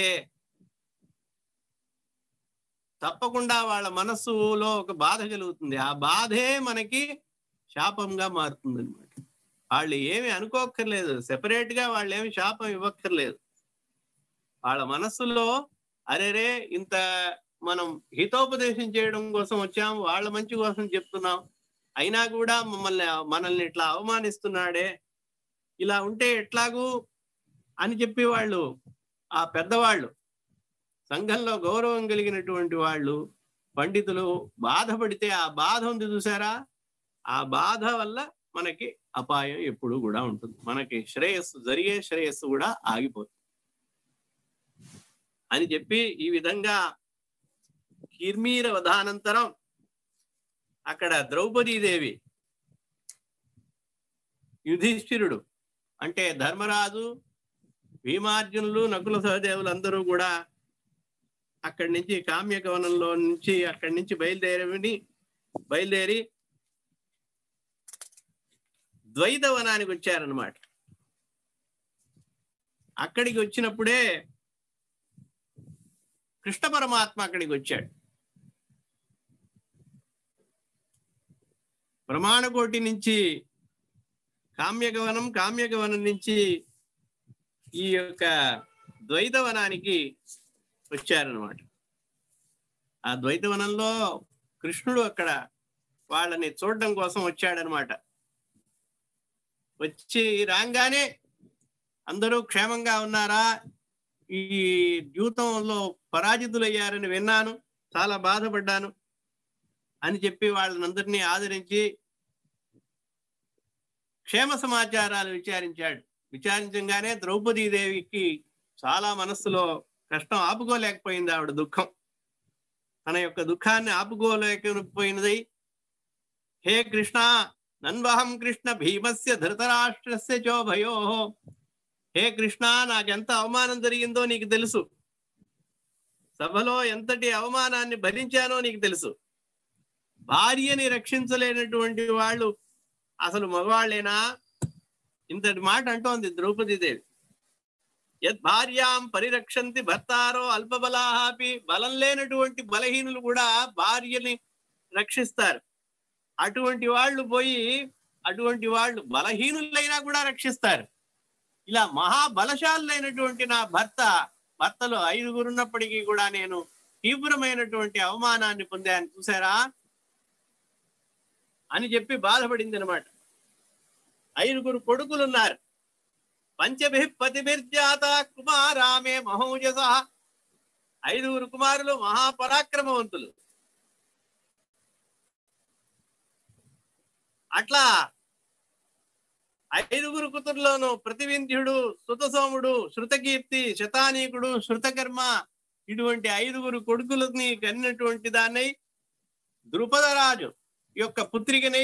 తప్పకుండా వాళ్ళ మనస్సులో ఒక బాధ కలుగుతుంది ఆ బాధే మనకి శాపంగా మారుతుంది అనమాట వాళ్ళు ఏమి అనుకోక్కర్లేదు సెపరేట్ గా వాళ్ళు ఏమి శాపం ఇవ్వక్కర్లేదు వాళ్ళ మనస్సులో అరేరే ఇంత మనం హితోపదేశం చేయడం కోసం వచ్చాం వాళ్ళ మంచి కోసం చెప్తున్నాం అయినా కూడా మమ్మల్ని మనల్ని ఇట్లా అవమానిస్తున్నాడే ఇలా ఉంటే ఎట్లాగూ అని చెప్పి వాళ్ళు ఆ పెద్దవాళ్ళు సంఘంలో గౌరవం కలిగినటువంటి వాళ్ళు పండితులు బాధపడితే ఆ బాధ ఉంది చూసారా ఆ బాధ వల్ల మనకి అపాయం ఎప్పుడు కూడా ఉంటుంది మనకి శ్రేయస్సు జరిగే శ్రేయస్సు కూడా ఆగిపోతుంది అని చెప్పి ఈ విధంగా కిర్మీర వధానంతరం అక్కడ ద్రౌపదీదేవి యుధిష్ఠిరుడు అంటే ధర్మరాజు భీమార్జునులు నకుల సహదేవులు అందరూ కూడా అక్కడి నుంచి కామ్యకవనంలో నుంచి అక్కడి నుంచి బయలుదేరి బయలుదేరి ద్వైతవనానికి వచ్చారనమాట అక్కడికి వచ్చినప్పుడే కృష్ణ పరమాత్మ అక్కడికి వచ్చాడు ప్రమాణకోటి నుంచి కామ్యగవనం కామ్యగవనం నుంచి ఈ యొక్క ద్వైతవనానికి వచ్చారనమాట ఆ ద్వైతవనంలో కృష్ణుడు అక్కడ వాళ్ళని చూడడం కోసం వచ్చాడనమాట వచ్చి రాగానే అందరూ క్షేమంగా ఉన్నారా ఈ జీవితంలో పరాజితులయ్యారని విన్నాను చాలా బాధపడ్డాను అని చెప్పి వాళ్ళనందరినీ ఆదరించి క్షేమ సమాచారాలు విచారించాడు విచారించగానే ద్రౌపదీదేవికి చాలా మనస్సులో కష్టం ఆపుకోలేకపోయింది ఆవిడ దుఃఖం తన యొక్క దుఃఖాన్ని ఆపుకోలేకపోయినది హే కృష్ణ నన్వహం కృష్ణ భీమస్య ధృతరాష్ట్రస్య చోభయో హే కృష్ణ నాకెంత అవమానం జరిగిందో నీకు తెలుసు సభలో ఎంతటి అవమానాన్ని భరించానో నీకు తెలుసు భార్యని రక్షించలేనటువంటి వాళ్ళు అసలు మగవాళ్ళేనా ఇంతటి మాట అంటోంది ద్రౌపదీదేవి యద్ భార్యాం పరిరక్షంతి భర్తారో అల్పబలాపి బలం లేనటువంటి బలహీనులు కూడా భార్యని రక్షిస్తారు అటువంటి వాళ్ళు పోయి అటువంటి వాళ్ళు బలహీనులైనా కూడా రక్షిస్తారు ఇలా మహాబలశాలులైనటువంటి నా భర్త భర్తలు ఐదుగురు ఉన్నప్పటికీ కూడా నేను తీవ్రమైనటువంటి అవమానాన్ని పొందాను చూసారా అని చెప్పి బాధపడింది అనమాట ఐదుగురు కొడుకులు ఉన్నారు పంచభి పతిభిర్జాత కుమారామే మహోజస ఐదుగురు కుమారులు మహాపరాక్రమవంతులు అట్లా ఐదుగురు కుతుర్లోను ప్రతివింధ్యుడు సుతసోముడు శృతకీర్తి శతానీకుడు శృతకర్మ ఇటువంటి ఐదుగురు కొడుకులని కన్నటువంటి దాన్ని ద్రుపదరాజు యొక్క పుత్రికనై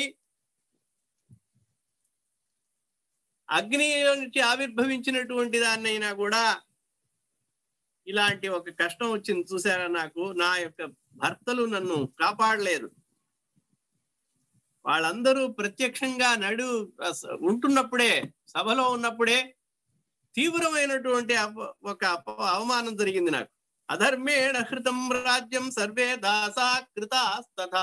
అగ్ని నుంచి ఆవిర్భవించినటువంటి దాన్నైనా కూడా ఇలాంటి ఒక కష్టం వచ్చింది చూసారా నాకు నా యొక్క భర్తలు నన్ను కాపాడలేదు వాళ్ళందరూ ప్రత్యక్షంగా నడు అస- ఉంటున్నప్పుడే సభలో ఉన్నప్పుడే తీవ్రమైనటువంటి అప- ఒక అప- అవమానం జరిగింది నాకు అధర్మేణ హృతం రాజ్యం సర్వే దాసా కృతాస్తథా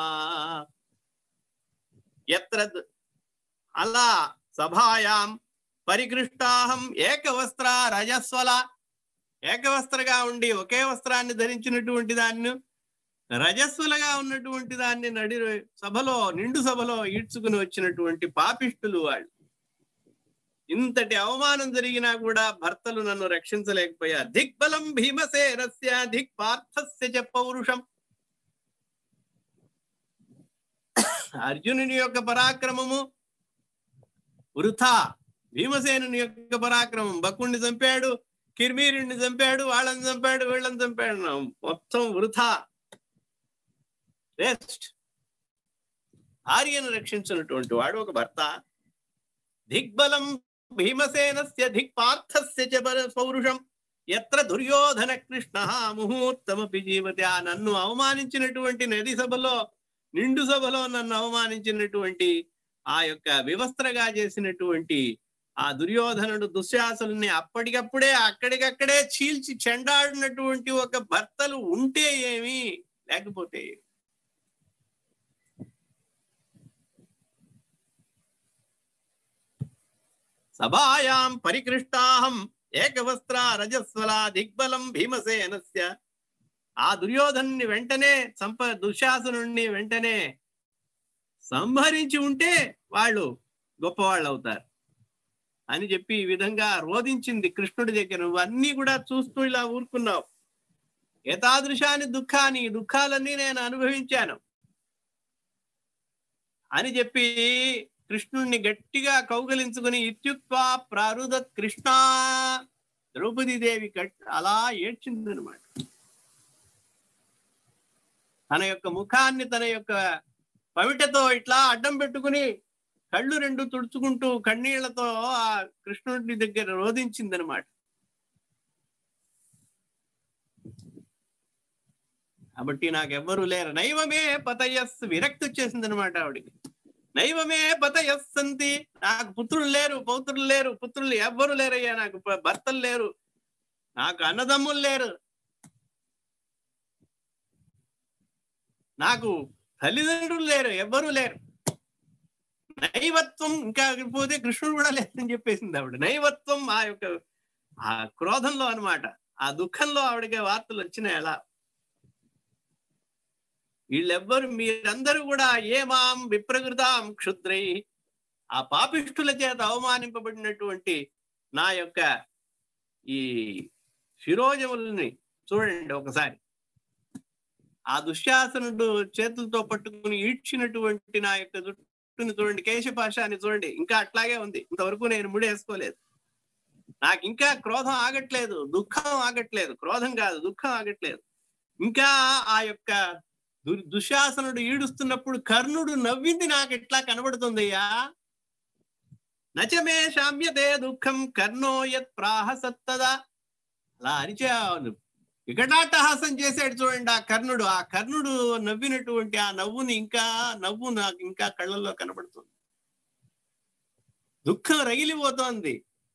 ఎత్ర ద- అలా సభాయాం పరికృష్టాహం ఏకవస్త్ర రజస్వల ఏకవస్త్రగా ఉండి ఒకే వస్త్రాన్ని ధరించినటువంటి దాన్ని రజస్వలగా ఉన్నటువంటి దాన్ని నడి సభలో నిండు సభలో ఈడ్చుకుని వచ్చినటువంటి పాపిష్టులు వాళ్ళు ఇంతటి అవమానం జరిగినా కూడా భర్తలు నన్ను రక్షించలేకపోయారు దిగ్బలం భీమసేనస్య దిక్ పార్థస్య చ పౌరుషం అర్జునుని యొక్క పరాక్రమము వృథా భీమసేనుని యొక్క పరాక్రమం బకుణ్ణి చంపాడు కిర్మీరుణ్ణి చంపాడు వాళ్ళని చంపాడు వీళ్ళని చంపాడు మొత్తం వృథా వేస్ట్ భార్యను రక్షించినటువంటి వాడు ఒక భర్త దిగ్బలం భీమసేనస్య దిక్పార్థస్య చ బల- పౌరుషం ఎత్ర దుర్యోధన కృష్ణ ముహూర్తమపి జీవతి ఆ నన్ను అవమానించినటువంటి నది సభలో నిండు సభలో నన్ను అవమానించినటువంటి ఆ యొక్క వివస్త్రగా చేసినటువంటి ఆ దుర్యోధనుడు దుశ్శాసనుల్ని అప్పటికప్పుడే అక్కడికక్కడే చీల్చి చెండాడినటువంటి ఒక భర్తలు ఉంటే ఏమి లేకపోతే ఏమి? సభాయాం పరికృష్టాహం ఏకవస్త్ర రజస్వల దిగ్బలం భీమసేనస్య ఆ దుర్యోధనుని వెంటనే సంప దుశ్శాసనుణ్ణి వెంటనే సంహరించి ఉంటే వాళ్ళు గొప్పవాళ్ళు అవుతారు అని చెప్పి ఈ విధంగా రోధించింది కృష్ణుడి దగ్గర నువ్వు అన్ని కూడా చూస్తూ ఇలా ఊరుకున్నావు ఏతాదృశాన్ని దుఃఖాన్ని ఈ దుఃఖాలన్నీ నేను అనుభవించాను అని చెప్పి కృష్ణుణ్ణి గట్టిగా కౌగలించుకుని ఇత్యుక్వా ప్రారుదత్ కృష్ణ ద్రౌపదీదేవి గట్ అలా ఏడ్చిందనమాట తన యొక్క ముఖాన్ని తన యొక్క పవిటతో ఇట్లా అడ్డం పెట్టుకుని కళ్ళు రెండు తుడుచుకుంటూ కన్నీళ్లతో ఆ కృష్ణుడి దగ్గర రోధించిందనమాట కాబట్టి నాకెవ్వరు లేరు నైవమే పతయస్ విరక్తి వచ్చేసింది అనమాట ఆవిడికి నైవమే పతయస్సంతి నాకు పుత్రులు లేరు పౌత్రులు లేరు పుత్రులు ఎవ్వరు లేరయ్యా నాకు ప- భర్తలు లేరు నాకు అన్నదమ్ములు లేరు నాకు తల్లిదండ్రులు లేరు ఎవ్వరూ లేరు నైవత్వం ఇంకా పోతే కృష్ణుడు కూడా లేదని చెప్పేసింది ఆవిడ నైవత్వం ఆ యొక్క ఆ క్రోధంలో అన్నమాట ఆ దుఃఖంలో ఆవిడకి వార్తలు వచ్చినాయి అలా వీళ్ళెవ్వరు మీరందరూ కూడా ఏమాం విప్రకృతాం క్షుద్రై ఆ పాపిష్ఠుల చేత అవమానింపబడినటువంటి నా యొక్క ఈ శిరోజములని చూడండి ఒకసారి ఆ దుశ్శాసనుడు చేతులతో పట్టుకుని ఈడ్చినటువంటి నా యొక్క జుట్టుని చూడండి కేశపాశాన్ని చూడండి ఇంకా అట్లాగే ఉంది ఇంతవరకు నేను ముడేసుకోలేదు నాకు ఇంకా క్రోధం ఆగట్లేదు దుఃఖం ఆగట్లేదు క్రోధం కాదు దుఃఖం ఆగట్లేదు ఇంకా ఆ యొక్క దు- దుశ్శాసనుడు ఈడుస్తున్నప్పుడు కర్ణుడు నవ్వింది నాకు ఎట్లా కనబడుతుందయ్యా నచమే శామ్యతే దుఃఖం కర్ణో యత్ ప్రాహ సత్తదా అలా అరిచే వికటాటహాసం చేశాడు చూడండి ఆ కర్ణుడు ఆ కర్ణుడు నవ్వినటువంటి ఆ నవ్వుని ఇంకా నవ్వు నాకు ఇంకా కళ్ళల్లో కనబడుతుంది దుఃఖం రగిలిపోతోంది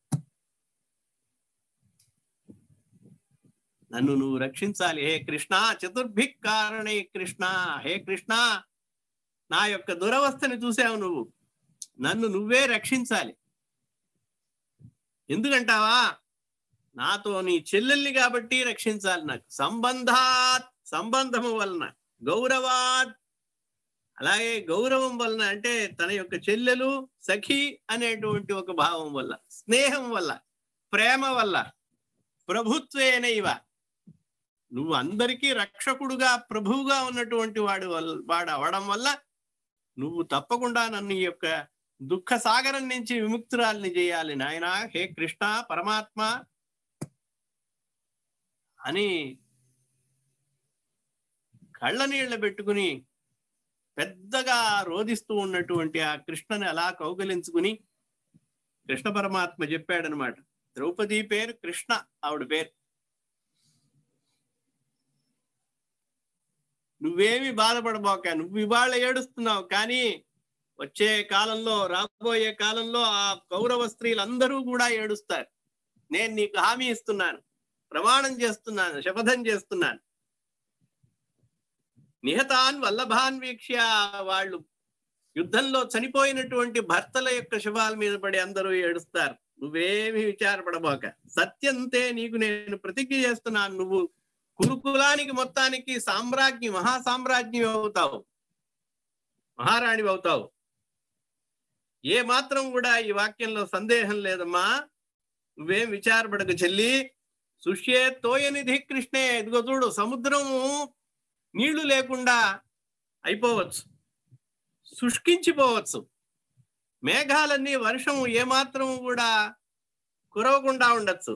నన్ను నువ్వు రక్షించాలి హే కృష్ణ చతుర్భిక్ కారణే కృష్ణ హే కృష్ణ నా యొక్క దురవస్థని చూసావు నువ్వు నన్ను నువ్వే రక్షించాలి ఎందుకంటావా నాతో నీ చెల్లెల్ని కాబట్టి రక్షించాలి నాకు సంబంధాత్ సంబంధము వలన గౌరవాత్ అలాగే గౌరవం వలన అంటే తన యొక్క చెల్లెలు సఖి అనేటువంటి ఒక భావం వల్ల స్నేహం వల్ల ప్రేమ వల్ల ప్రభుత్వేనైవ నువ్వు అందరికీ రక్షకుడుగా ప్రభువుగా ఉన్నటువంటి వాడు వల్ల వాడు అవడం వల్ల నువ్వు తప్పకుండా నన్ను ఈ యొక్క దుఃఖ సాగరం నుంచి విముక్తురాల్ని చేయాలి నాయన హే కృష్ణ పరమాత్మ అని కళ్ళ నీళ్ళ పెట్టుకుని పెద్దగా రోధిస్తూ ఉన్నటువంటి ఆ కృష్ణని అలా కౌగలించుకుని కృష్ణ పరమాత్మ చెప్పాడనమాట ద్రౌపది పేరు కృష్ణ ఆవిడ పేరు నువ్వేమి బాధపడబోక నువ్వు ఇవాళ ఏడుస్తున్నావు కానీ వచ్చే కాలంలో రాబోయే కాలంలో ఆ కౌరవ స్త్రీలందరూ కూడా ఏడుస్తారు నేను నీకు హామీ ఇస్తున్నాను ప్రమాణం చేస్తున్నాను శపథం చేస్తున్నాను నిహతాన్ వల్లభాన్ వీక్ష్య వాళ్ళు యుద్ధంలో చనిపోయినటువంటి భర్తల యొక్క శవాల మీద పడి అందరూ ఏడుస్తారు నువ్వేమి విచారపడబోక సత్యంతే నీకు నేను ప్రతిజ్ఞ చేస్తున్నాను నువ్వు కురుకులానికి మొత్తానికి సామ్రాజ్ఞి మహాసామ్రాజ్ఞి అవుతావు మహారాణి అవుతావు ఏ మాత్రం కూడా ఈ వాక్యంలో సందేహం లేదమ్మా నువ్వేం విచారపడక చెల్లి సుష్యే తోయనిధి కృష్ణే ఇదిగో చూడు సముద్రము నీళ్లు లేకుండా అయిపోవచ్చు శుష్కించిపోవచ్చు మేఘాలన్నీ వర్షం ఏమాత్రం కూడా కురవకుండా ఉండొచ్చు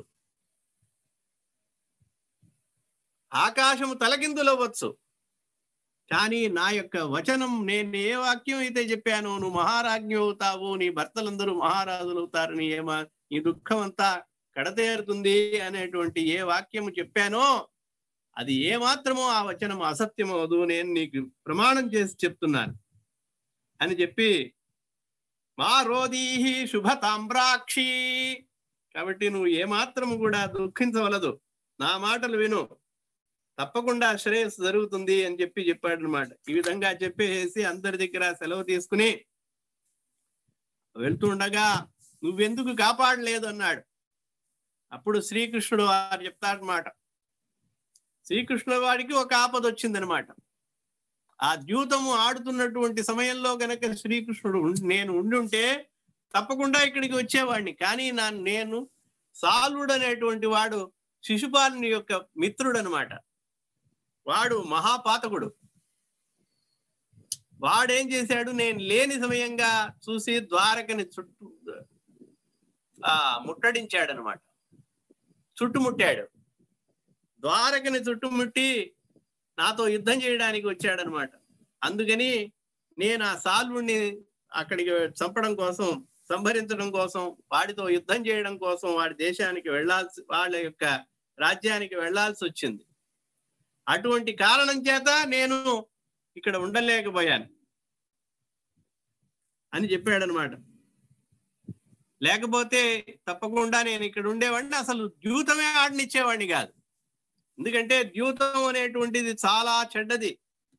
ఆకాశము తలకిందులవ్వచ్చు కానీ నా యొక్క వచనం నేను ఏ వాక్యం అయితే చెప్పాను నువ్వు మహారాజ్ఞి అవుతావు నీ భర్తలందరూ మహారాజులు అవుతారు నీ ఏమా నీ దుఃఖం అంతా కడతేరుతుంది అనేటువంటి ఏ వాక్యము చెప్పానో అది ఏ మాత్రమో ఆ వచనం అసత్యం అవదు నేను నీకు ప్రమాణం చేసి చెప్తున్నాను అని చెప్పి మా రోదీహి శుభ తామ్రాక్షి కాబట్టి నువ్వు ఏ మాత్రము కూడా దుఃఖించవలదు నా మాటలు విను తప్పకుండా శ్రేయస్సు జరుగుతుంది అని చెప్పి చెప్పాడు అనమాట ఈ విధంగా చెప్పేసి అందరి దగ్గర సెలవు తీసుకుని వెళ్తుండగా నువ్వెందుకు కాపాడలేదు అన్నాడు అప్పుడు శ్రీకృష్ణుడు వారు చెప్తాడనమాట శ్రీకృష్ణుడు వారికి ఒక ఆపద వచ్చిందనమాట ఆ ద్యూతము ఆడుతున్నటువంటి సమయంలో గనక శ్రీకృష్ణుడు ఉం- నేను ఉండుంటే తప్పకుండా ఇక్కడికి వచ్చేవాడిని కానీ నా నేను సాలుడు అనేటువంటి వాడు శిశుపాలుని యొక్క మిత్రుడు అనమాట వాడు మహాపాతకుడు వాడేం చేశాడు నేను లేని సమయంగా చూసి ద్వారకని చుట్టూ ఆ ముట్టడించాడు అనమాట చుట్టుముట్టాడు ద్వారకని చుట్టుముట్టి నాతో యుద్ధం చేయడానికి వచ్చాడనమాట అందుకని నేను ఆ సాల్వుణ్ణి అక్కడికి చంపడం కోసం సంహరించడం కోసం వాడితో యుద్ధం చేయడం కోసం వాడి దేశానికి వెళ్ళాల్సి వాళ్ళ యొక్క రాజ్యానికి వెళ్ళాల్సి వచ్చింది అటువంటి కారణం చేత నేను ఇక్కడ ఉండలేకపోయాను అని చెప్పాడనమాట లేకపోతే తప్పకుండా నేను ఇక్కడ ఉండేవాడిని అసలు ద్యూతమే ఆడనిచ్చేవాడిని కాదు ఎందుకంటే ద్యూతం అనేటువంటిది చాలా చెడ్డది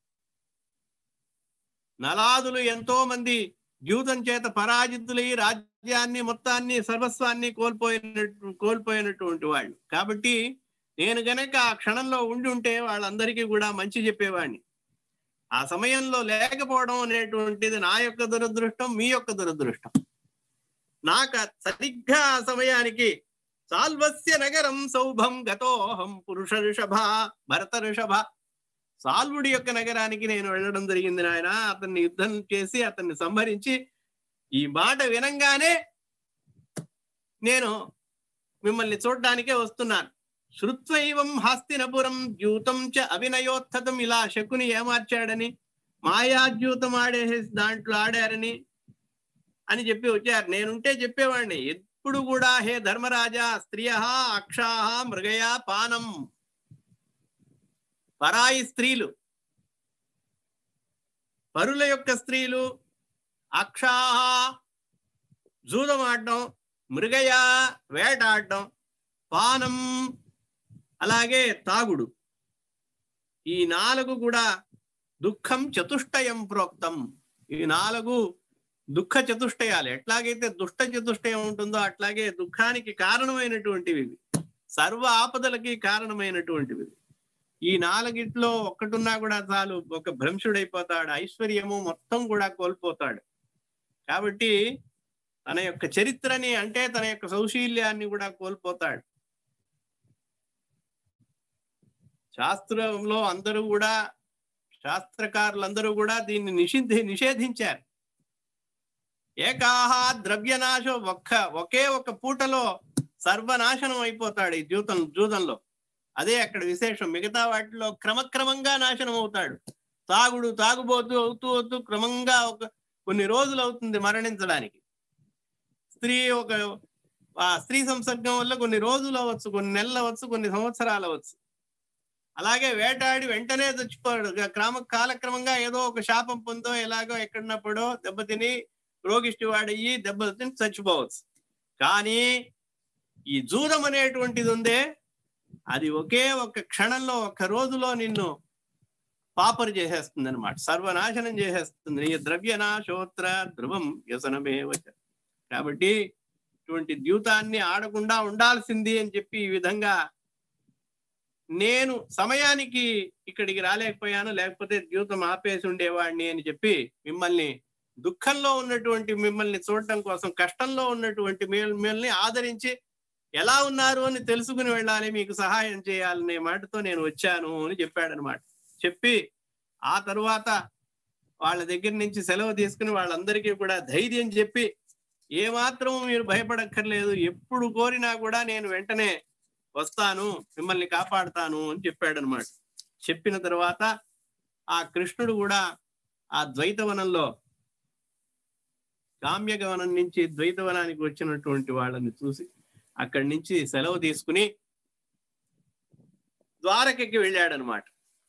నలాదులు ఎంతో మంది ద్యూతం చేత పరాజితులై రాజ్యాన్ని మొత్తాన్ని సర్వస్వాన్ని కోల్పోయినట్టు కోల్పోయినటువంటి వాళ్ళు కాబట్టి నేను గనక ఆ క్షణంలో ఉండి ఉంటే వాళ్ళందరికీ కూడా మంచి చెప్పేవాడిని ఆ సమయంలో లేకపోవడం అనేటువంటిది నా యొక్క దురదృష్టం మీ యొక్క దురదృష్టం నాకు సరిగ్గా ఆ సమయానికి సాల్వస్య నగరం సౌభం గతోహం పురుష ఋషభ భరత ఋషభ సాల్వుడి యొక్క నగరానికి నేను వెళ్ళడం జరిగింది నాయన అతన్ని యుద్ధం చేసి అతన్ని సంహరించి ఈ మాట వినంగానే నేను మిమ్మల్ని చూడడానికే వస్తున్నాను శృత్వైవం హాస్తినపురం ద్యూతం చ అవినయోత్తతం ఇలా శకుని ఏమార్చాడని మాయాద్యూతం ఆడేసి దాంట్లో ఆడారని అని చెప్పి వచ్చారు నేనుంటే చెప్పేవాడిని ఎప్పుడు కూడా హే ధర్మరాజా స్త్రియ అక్షాహ మృగయ పానం పరాయి స్త్రీలు పరుల యొక్క స్త్రీలు అక్షాహ జూదమాడడం మృగయ వేటాడడం పానం అలాగే తాగుడు ఈ నాలుగు కూడా దుఃఖం చతుష్టయం ప్రోక్తం ఈ నాలుగు దుఃఖ చతుష్టయాలు ఎట్లాగైతే దుష్ట చతుష్టయం ఉంటుందో అట్లాగే దుఃఖానికి కారణమైనటువంటివి ఇవి. సర్వ ఆపదలకి కారణమైనటువంటివి ఇవి. ఈ నాలుగిట్లో ఒక్కటున్నా కూడా చాలు ఒక భ్రంశుడైపోతాడు ఐశ్వర్యము మొత్తం కూడా కోల్పోతాడు కాబట్టి తన యొక్క చరిత్రని అంటే తన యొక్క సౌశీల్యాన్ని కూడా కోల్పోతాడు శాస్త్రంలో అందరూ కూడా శాస్త్రకారులందరూ కూడా దీన్ని నిషిద్ధి నిషేధించారు ఏకాహ ద్రవ్యనాశం ఒక్క ఒకే ఒక పూటలో సర్వనాశనం అయిపోతాడు ఈ జూతం జూదంలో అదే అక్కడ విశేషం మిగతా వాటిలో క్రమక్రమంగా నాశనం అవుతాడు తాగుడు తాగుబోతూ అవుతూ అవుతూ క్రమంగా ఒక కొన్ని రోజులు అవుతుంది మరణించడానికి స్త్రీ ఒక ఆ స్త్రీ సంసర్గం వల్ల కొన్ని రోజులు అవ్వచ్చు కొన్ని నెలలు అవ్వచ్చు కొన్ని సంవత్సరాలు అవ్వచ్చు అలాగే వేటాడి వెంటనే చచ్చిపోయాడు క్రమ కాలక్రమంగా ఏదో ఒక శాపం పొందో ఎలాగో ఎక్కడినప్పుడో దెబ్బతిని రోగిష్టి వాడయ్యి దెబ్బలు తిని చచ్చిపోవచ్చు కానీ ఈ జూదం అనేటువంటిది ఉందే అది ఒకే ఒక క్షణంలో ఒక రోజులో నిన్ను పాపరు చేసేస్తుంది అనమాట సర్వనాశనం చేసేస్తుంది నీ ద్రవ్యనాశోత్ర ధ్రువం వ్యసనమేవచ కాబట్టి ఇటువంటి ద్యూతాన్ని ఆడకుండా ఉండాల్సింది అని చెప్పి ఈ విధంగా నేను సమయానికి ఇక్కడికి రాలేకపోయాను లేకపోతే ద్యూతం ఆపేసి ఉండేవాడిని అని చెప్పి మిమ్మల్ని దుఃఖంలో ఉన్నటువంటి మిమ్మల్ని చూడటం కోసం కష్టంలో ఉన్నటువంటి మిమ్మల్ని ఆదరించి ఎలా ఉన్నారు అని తెలుసుకుని వెళ్ళాలి మీకు సహాయం చేయాలనే మాటతో నేను వచ్చాను అని చెప్పాడనమాట చెప్పి ఆ తరువాత వాళ్ళ దగ్గర నుంచి సెలవు తీసుకుని వాళ్ళందరికీ కూడా ధైర్యం చెప్పి ఏమాత్రం మీరు భయపడక్కర్లేదు ఎప్పుడు కోరినా కూడా నేను వెంటనే వస్తాను మిమ్మల్ని కాపాడుతాను అని చెప్పాడనమాట చెప్పిన తర్వాత ఆ కృష్ణుడు కూడా ఆ ద్వైతవనంలో కామ్యగవనం నుంచి ద్వైతవనానికి వచ్చినటువంటి వాళ్ళని చూసి అక్కడి నుంచి సెలవు తీసుకుని ద్వారకకి వెళ్ళాడనమాట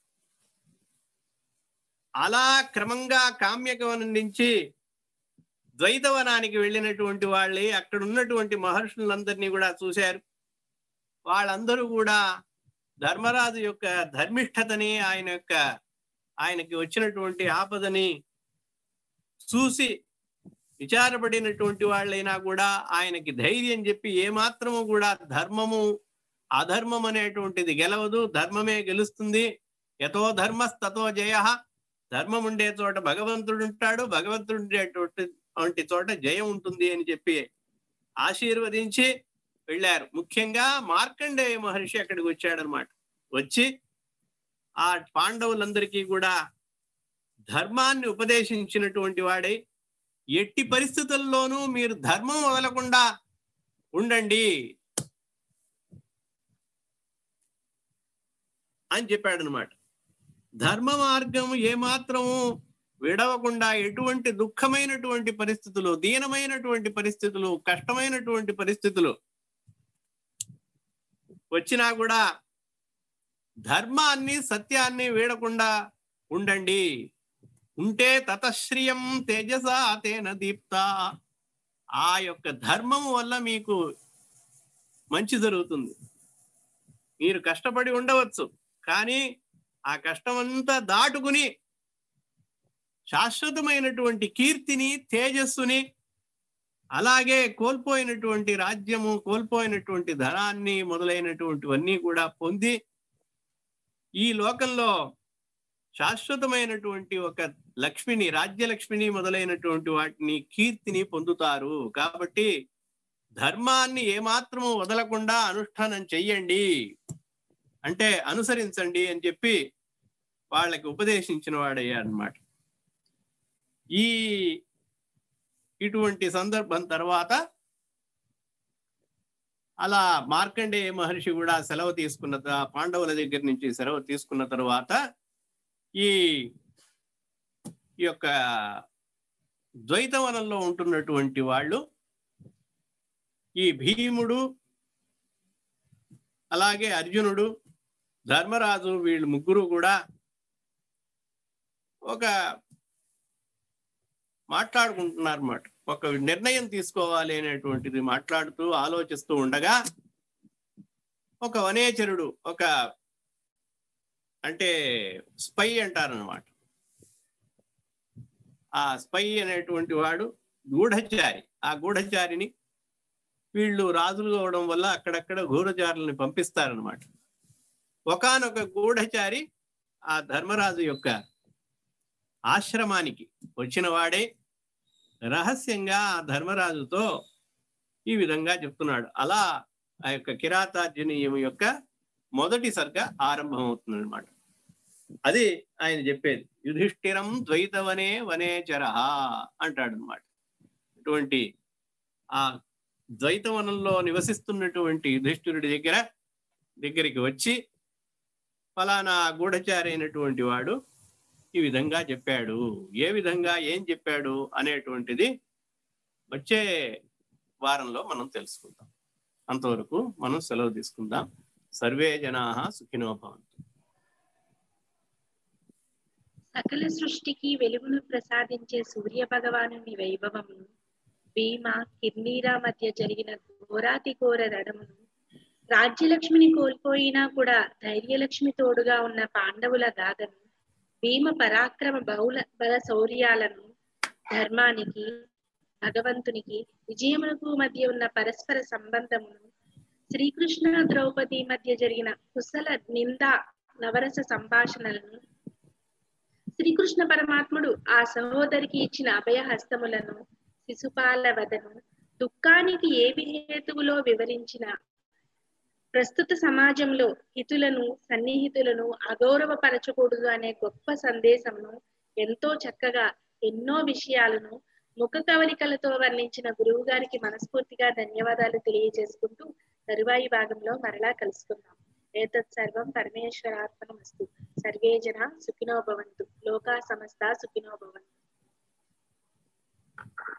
అలా క్రమంగా కామ్యగవనం నుంచి ద్వైతవనానికి వెళ్ళినటువంటి వాళ్ళే అక్కడ ఉన్నటువంటి మహర్షులందరినీ కూడా చూశారు వాళ్ళందరూ కూడా ధర్మరాజు యొక్క ధర్మిష్ఠతని ఆయన యొక్క ఆయనకి వచ్చినటువంటి ఆపదని చూసి విచారపడినటువంటి వాళ్ళైనా కూడా ఆయనకి ధైర్యం చెప్పి ఏమాత్రము కూడా ధర్మము అధర్మం అనేటువంటిది గెలవదు ధర్మమే గెలుస్తుంది యతో ధర్మస్తతో జయ ధర్మం ఉండే చోట భగవంతుడు ఉంటాడు భగవంతుడు ఉండేటువంటి చోట జయం ఉంటుంది అని చెప్పి ఆశీర్వదించి వెళ్ళారు ముఖ్యంగా మార్కండేయ మహర్షి అక్కడికి వచ్చాడనమాట వచ్చి ఆ పాండవులందరికీ కూడా ధర్మాన్ని ఉపదేశించినటువంటి వాడై ఎట్టి పరిస్థితుల్లోనూ మీరు ధర్మం వదలకుండా ఉండండి అని చెప్పాడనమాట ధర్మ మార్గం ఏమాత్రము విడవకుండా ఎటువంటి దుఃఖమైనటువంటి పరిస్థితులు దీనమైనటువంటి పరిస్థితులు కష్టమైనటువంటి పరిస్థితులు వచ్చినా కూడా ధర్మాన్ని సత్యాన్ని వీడకుండా ఉండండి ఉంటే తతశ్రియం తేజస తేన దీప్త ఆ యొక్క ధర్మం వల్ల మీకు మంచి జరుగుతుంది మీరు కష్టపడి ఉండవచ్చు కానీ ఆ కష్టమంతా దాటుకుని శాశ్వతమైనటువంటి కీర్తిని తేజస్సుని అలాగే కోల్పోయినటువంటి రాజ్యము కోల్పోయినటువంటి ధనాన్ని మొదలైనటువంటివన్నీ కూడా పొంది ఈ లోకంలో శాశ్వతమైనటువంటి ఒక లక్ష్మిని రాజ్యలక్ష్మిని మొదలైనటువంటి వాటిని కీర్తిని పొందుతారు కాబట్టి ధర్మాన్ని ఏమాత్రము వదలకుండా అనుష్ఠానం చెయ్యండి అంటే అనుసరించండి అని చెప్పి వాళ్ళకి ఉపదేశించిన వాడయ్యాడనమాట ఈ ఇటువంటి సందర్భం తర్వాత అలా మార్కండేయ మహర్షి కూడా సెలవు తీసుకున్న త- పాండవుల దగ్గర నుంచి సెలవు తీసుకున్న తర్వాత ఈ ఈ యొక్క ద్వైతవనంలో ఉంటున్నటువంటి వాళ్ళు ఈ భీముడు అలాగే అర్జునుడు ధర్మరాజు వీళ్ళు ముగ్గురు కూడా ఒక మాట్లాడుకుంటున్నారు అన్నమాట ఒక నిర్ణయం తీసుకోవాలి అనేటువంటిది మాట్లాడుతూ ఆలోచిస్తూ ఉండగా ఒక వనేచరుడు ఒక అంటే స్పై అంటారనమాట ఆ స్పై అనేటువంటి వాడు గూఢచారి ఆ గూఢచారిని వీళ్ళు రాజులు అవడం వల్ల అక్కడక్కడ గూఢచారులని పంపిస్తారనమాట ఒకానొక గూఢచారి ఆ ధర్మరాజు యొక్క ఆశ్రమానికి వచ్చిన వాడే రహస్యంగా ఆ ధర్మరాజుతో ఈ విధంగా చెప్తున్నాడు అలా ఆ యొక్క కిరాతార్జునీయం యొక్క మొదటి సర్గ ఆరంభం అవుతుంది అనమాట అది ఆయన చెప్పేది యుధిష్ఠిరం ద్వైతవనే వనేచర అంటాడు అనమాట అటువంటి ఆ ద్వైతవనంలో నివసిస్తున్నటువంటి యుధిష్ఠిరుడి దగ్గర దగ్గరికి వచ్చి ఫలానా గూఢచారి అయినటువంటి వాడు ఈ విధంగా చెప్పాడు ఏ విధంగా ఏం చెప్పాడు అనేటువంటిది వచ్చే వారంలో మనం తెలుసుకుందాం అంతవరకు మనం సెలవు తీసుకుందాం సర్వే జనా సుఖినో భవంతు సకల సృష్టికి వెలుగును ప్రసాదించే సూర్య భగవానుని వైభవమును భీమ కిర్నీరా మధ్య జరిగిన ఘోరాతి ఘోర రణమును రాజ్యలక్ష్మిని కోల్పోయినా కూడా ధైర్యలక్ష్మి తోడుగా ఉన్న పాండవుల గాథను భీమ పరాక్రమ బహుళ బల శౌర్యాలను ధర్మానికి భగవంతునికి విజయమునకు మధ్య ఉన్న పరస్పర సంబంధమును శ్రీకృష్ణ ద్రౌపది మధ్య జరిగిన కుశల నింద నవరస సంభాషణలను శ్రీకృష్ణ పరమాత్ముడు ఆ సహోదరికి ఇచ్చిన అభయ హస్తములను శిశుపాల వదను దుఃఖానికి ఏవి హేతువులో వివరించిన ప్రస్తుత సమాజంలో హితులను సన్నిహితులను అగౌరవపరచకూడదు అనే గొప్ప సందేశమును ఎంతో చక్కగా ఎన్నో విషయాలను ముఖ కవలికలతో వర్ణించిన గురువు గారికి మనస్ఫూర్తిగా ధన్యవాదాలు తెలియజేసుకుంటూ తరువాయి భాగంలో మరలా కలుసుకుందాం ఏతత్ సర్వం పరమేశ్వరార్పణమస్తు సర్వే జన సుఖినో భవంతు లోకా సమస్త సుఖినో భవంతు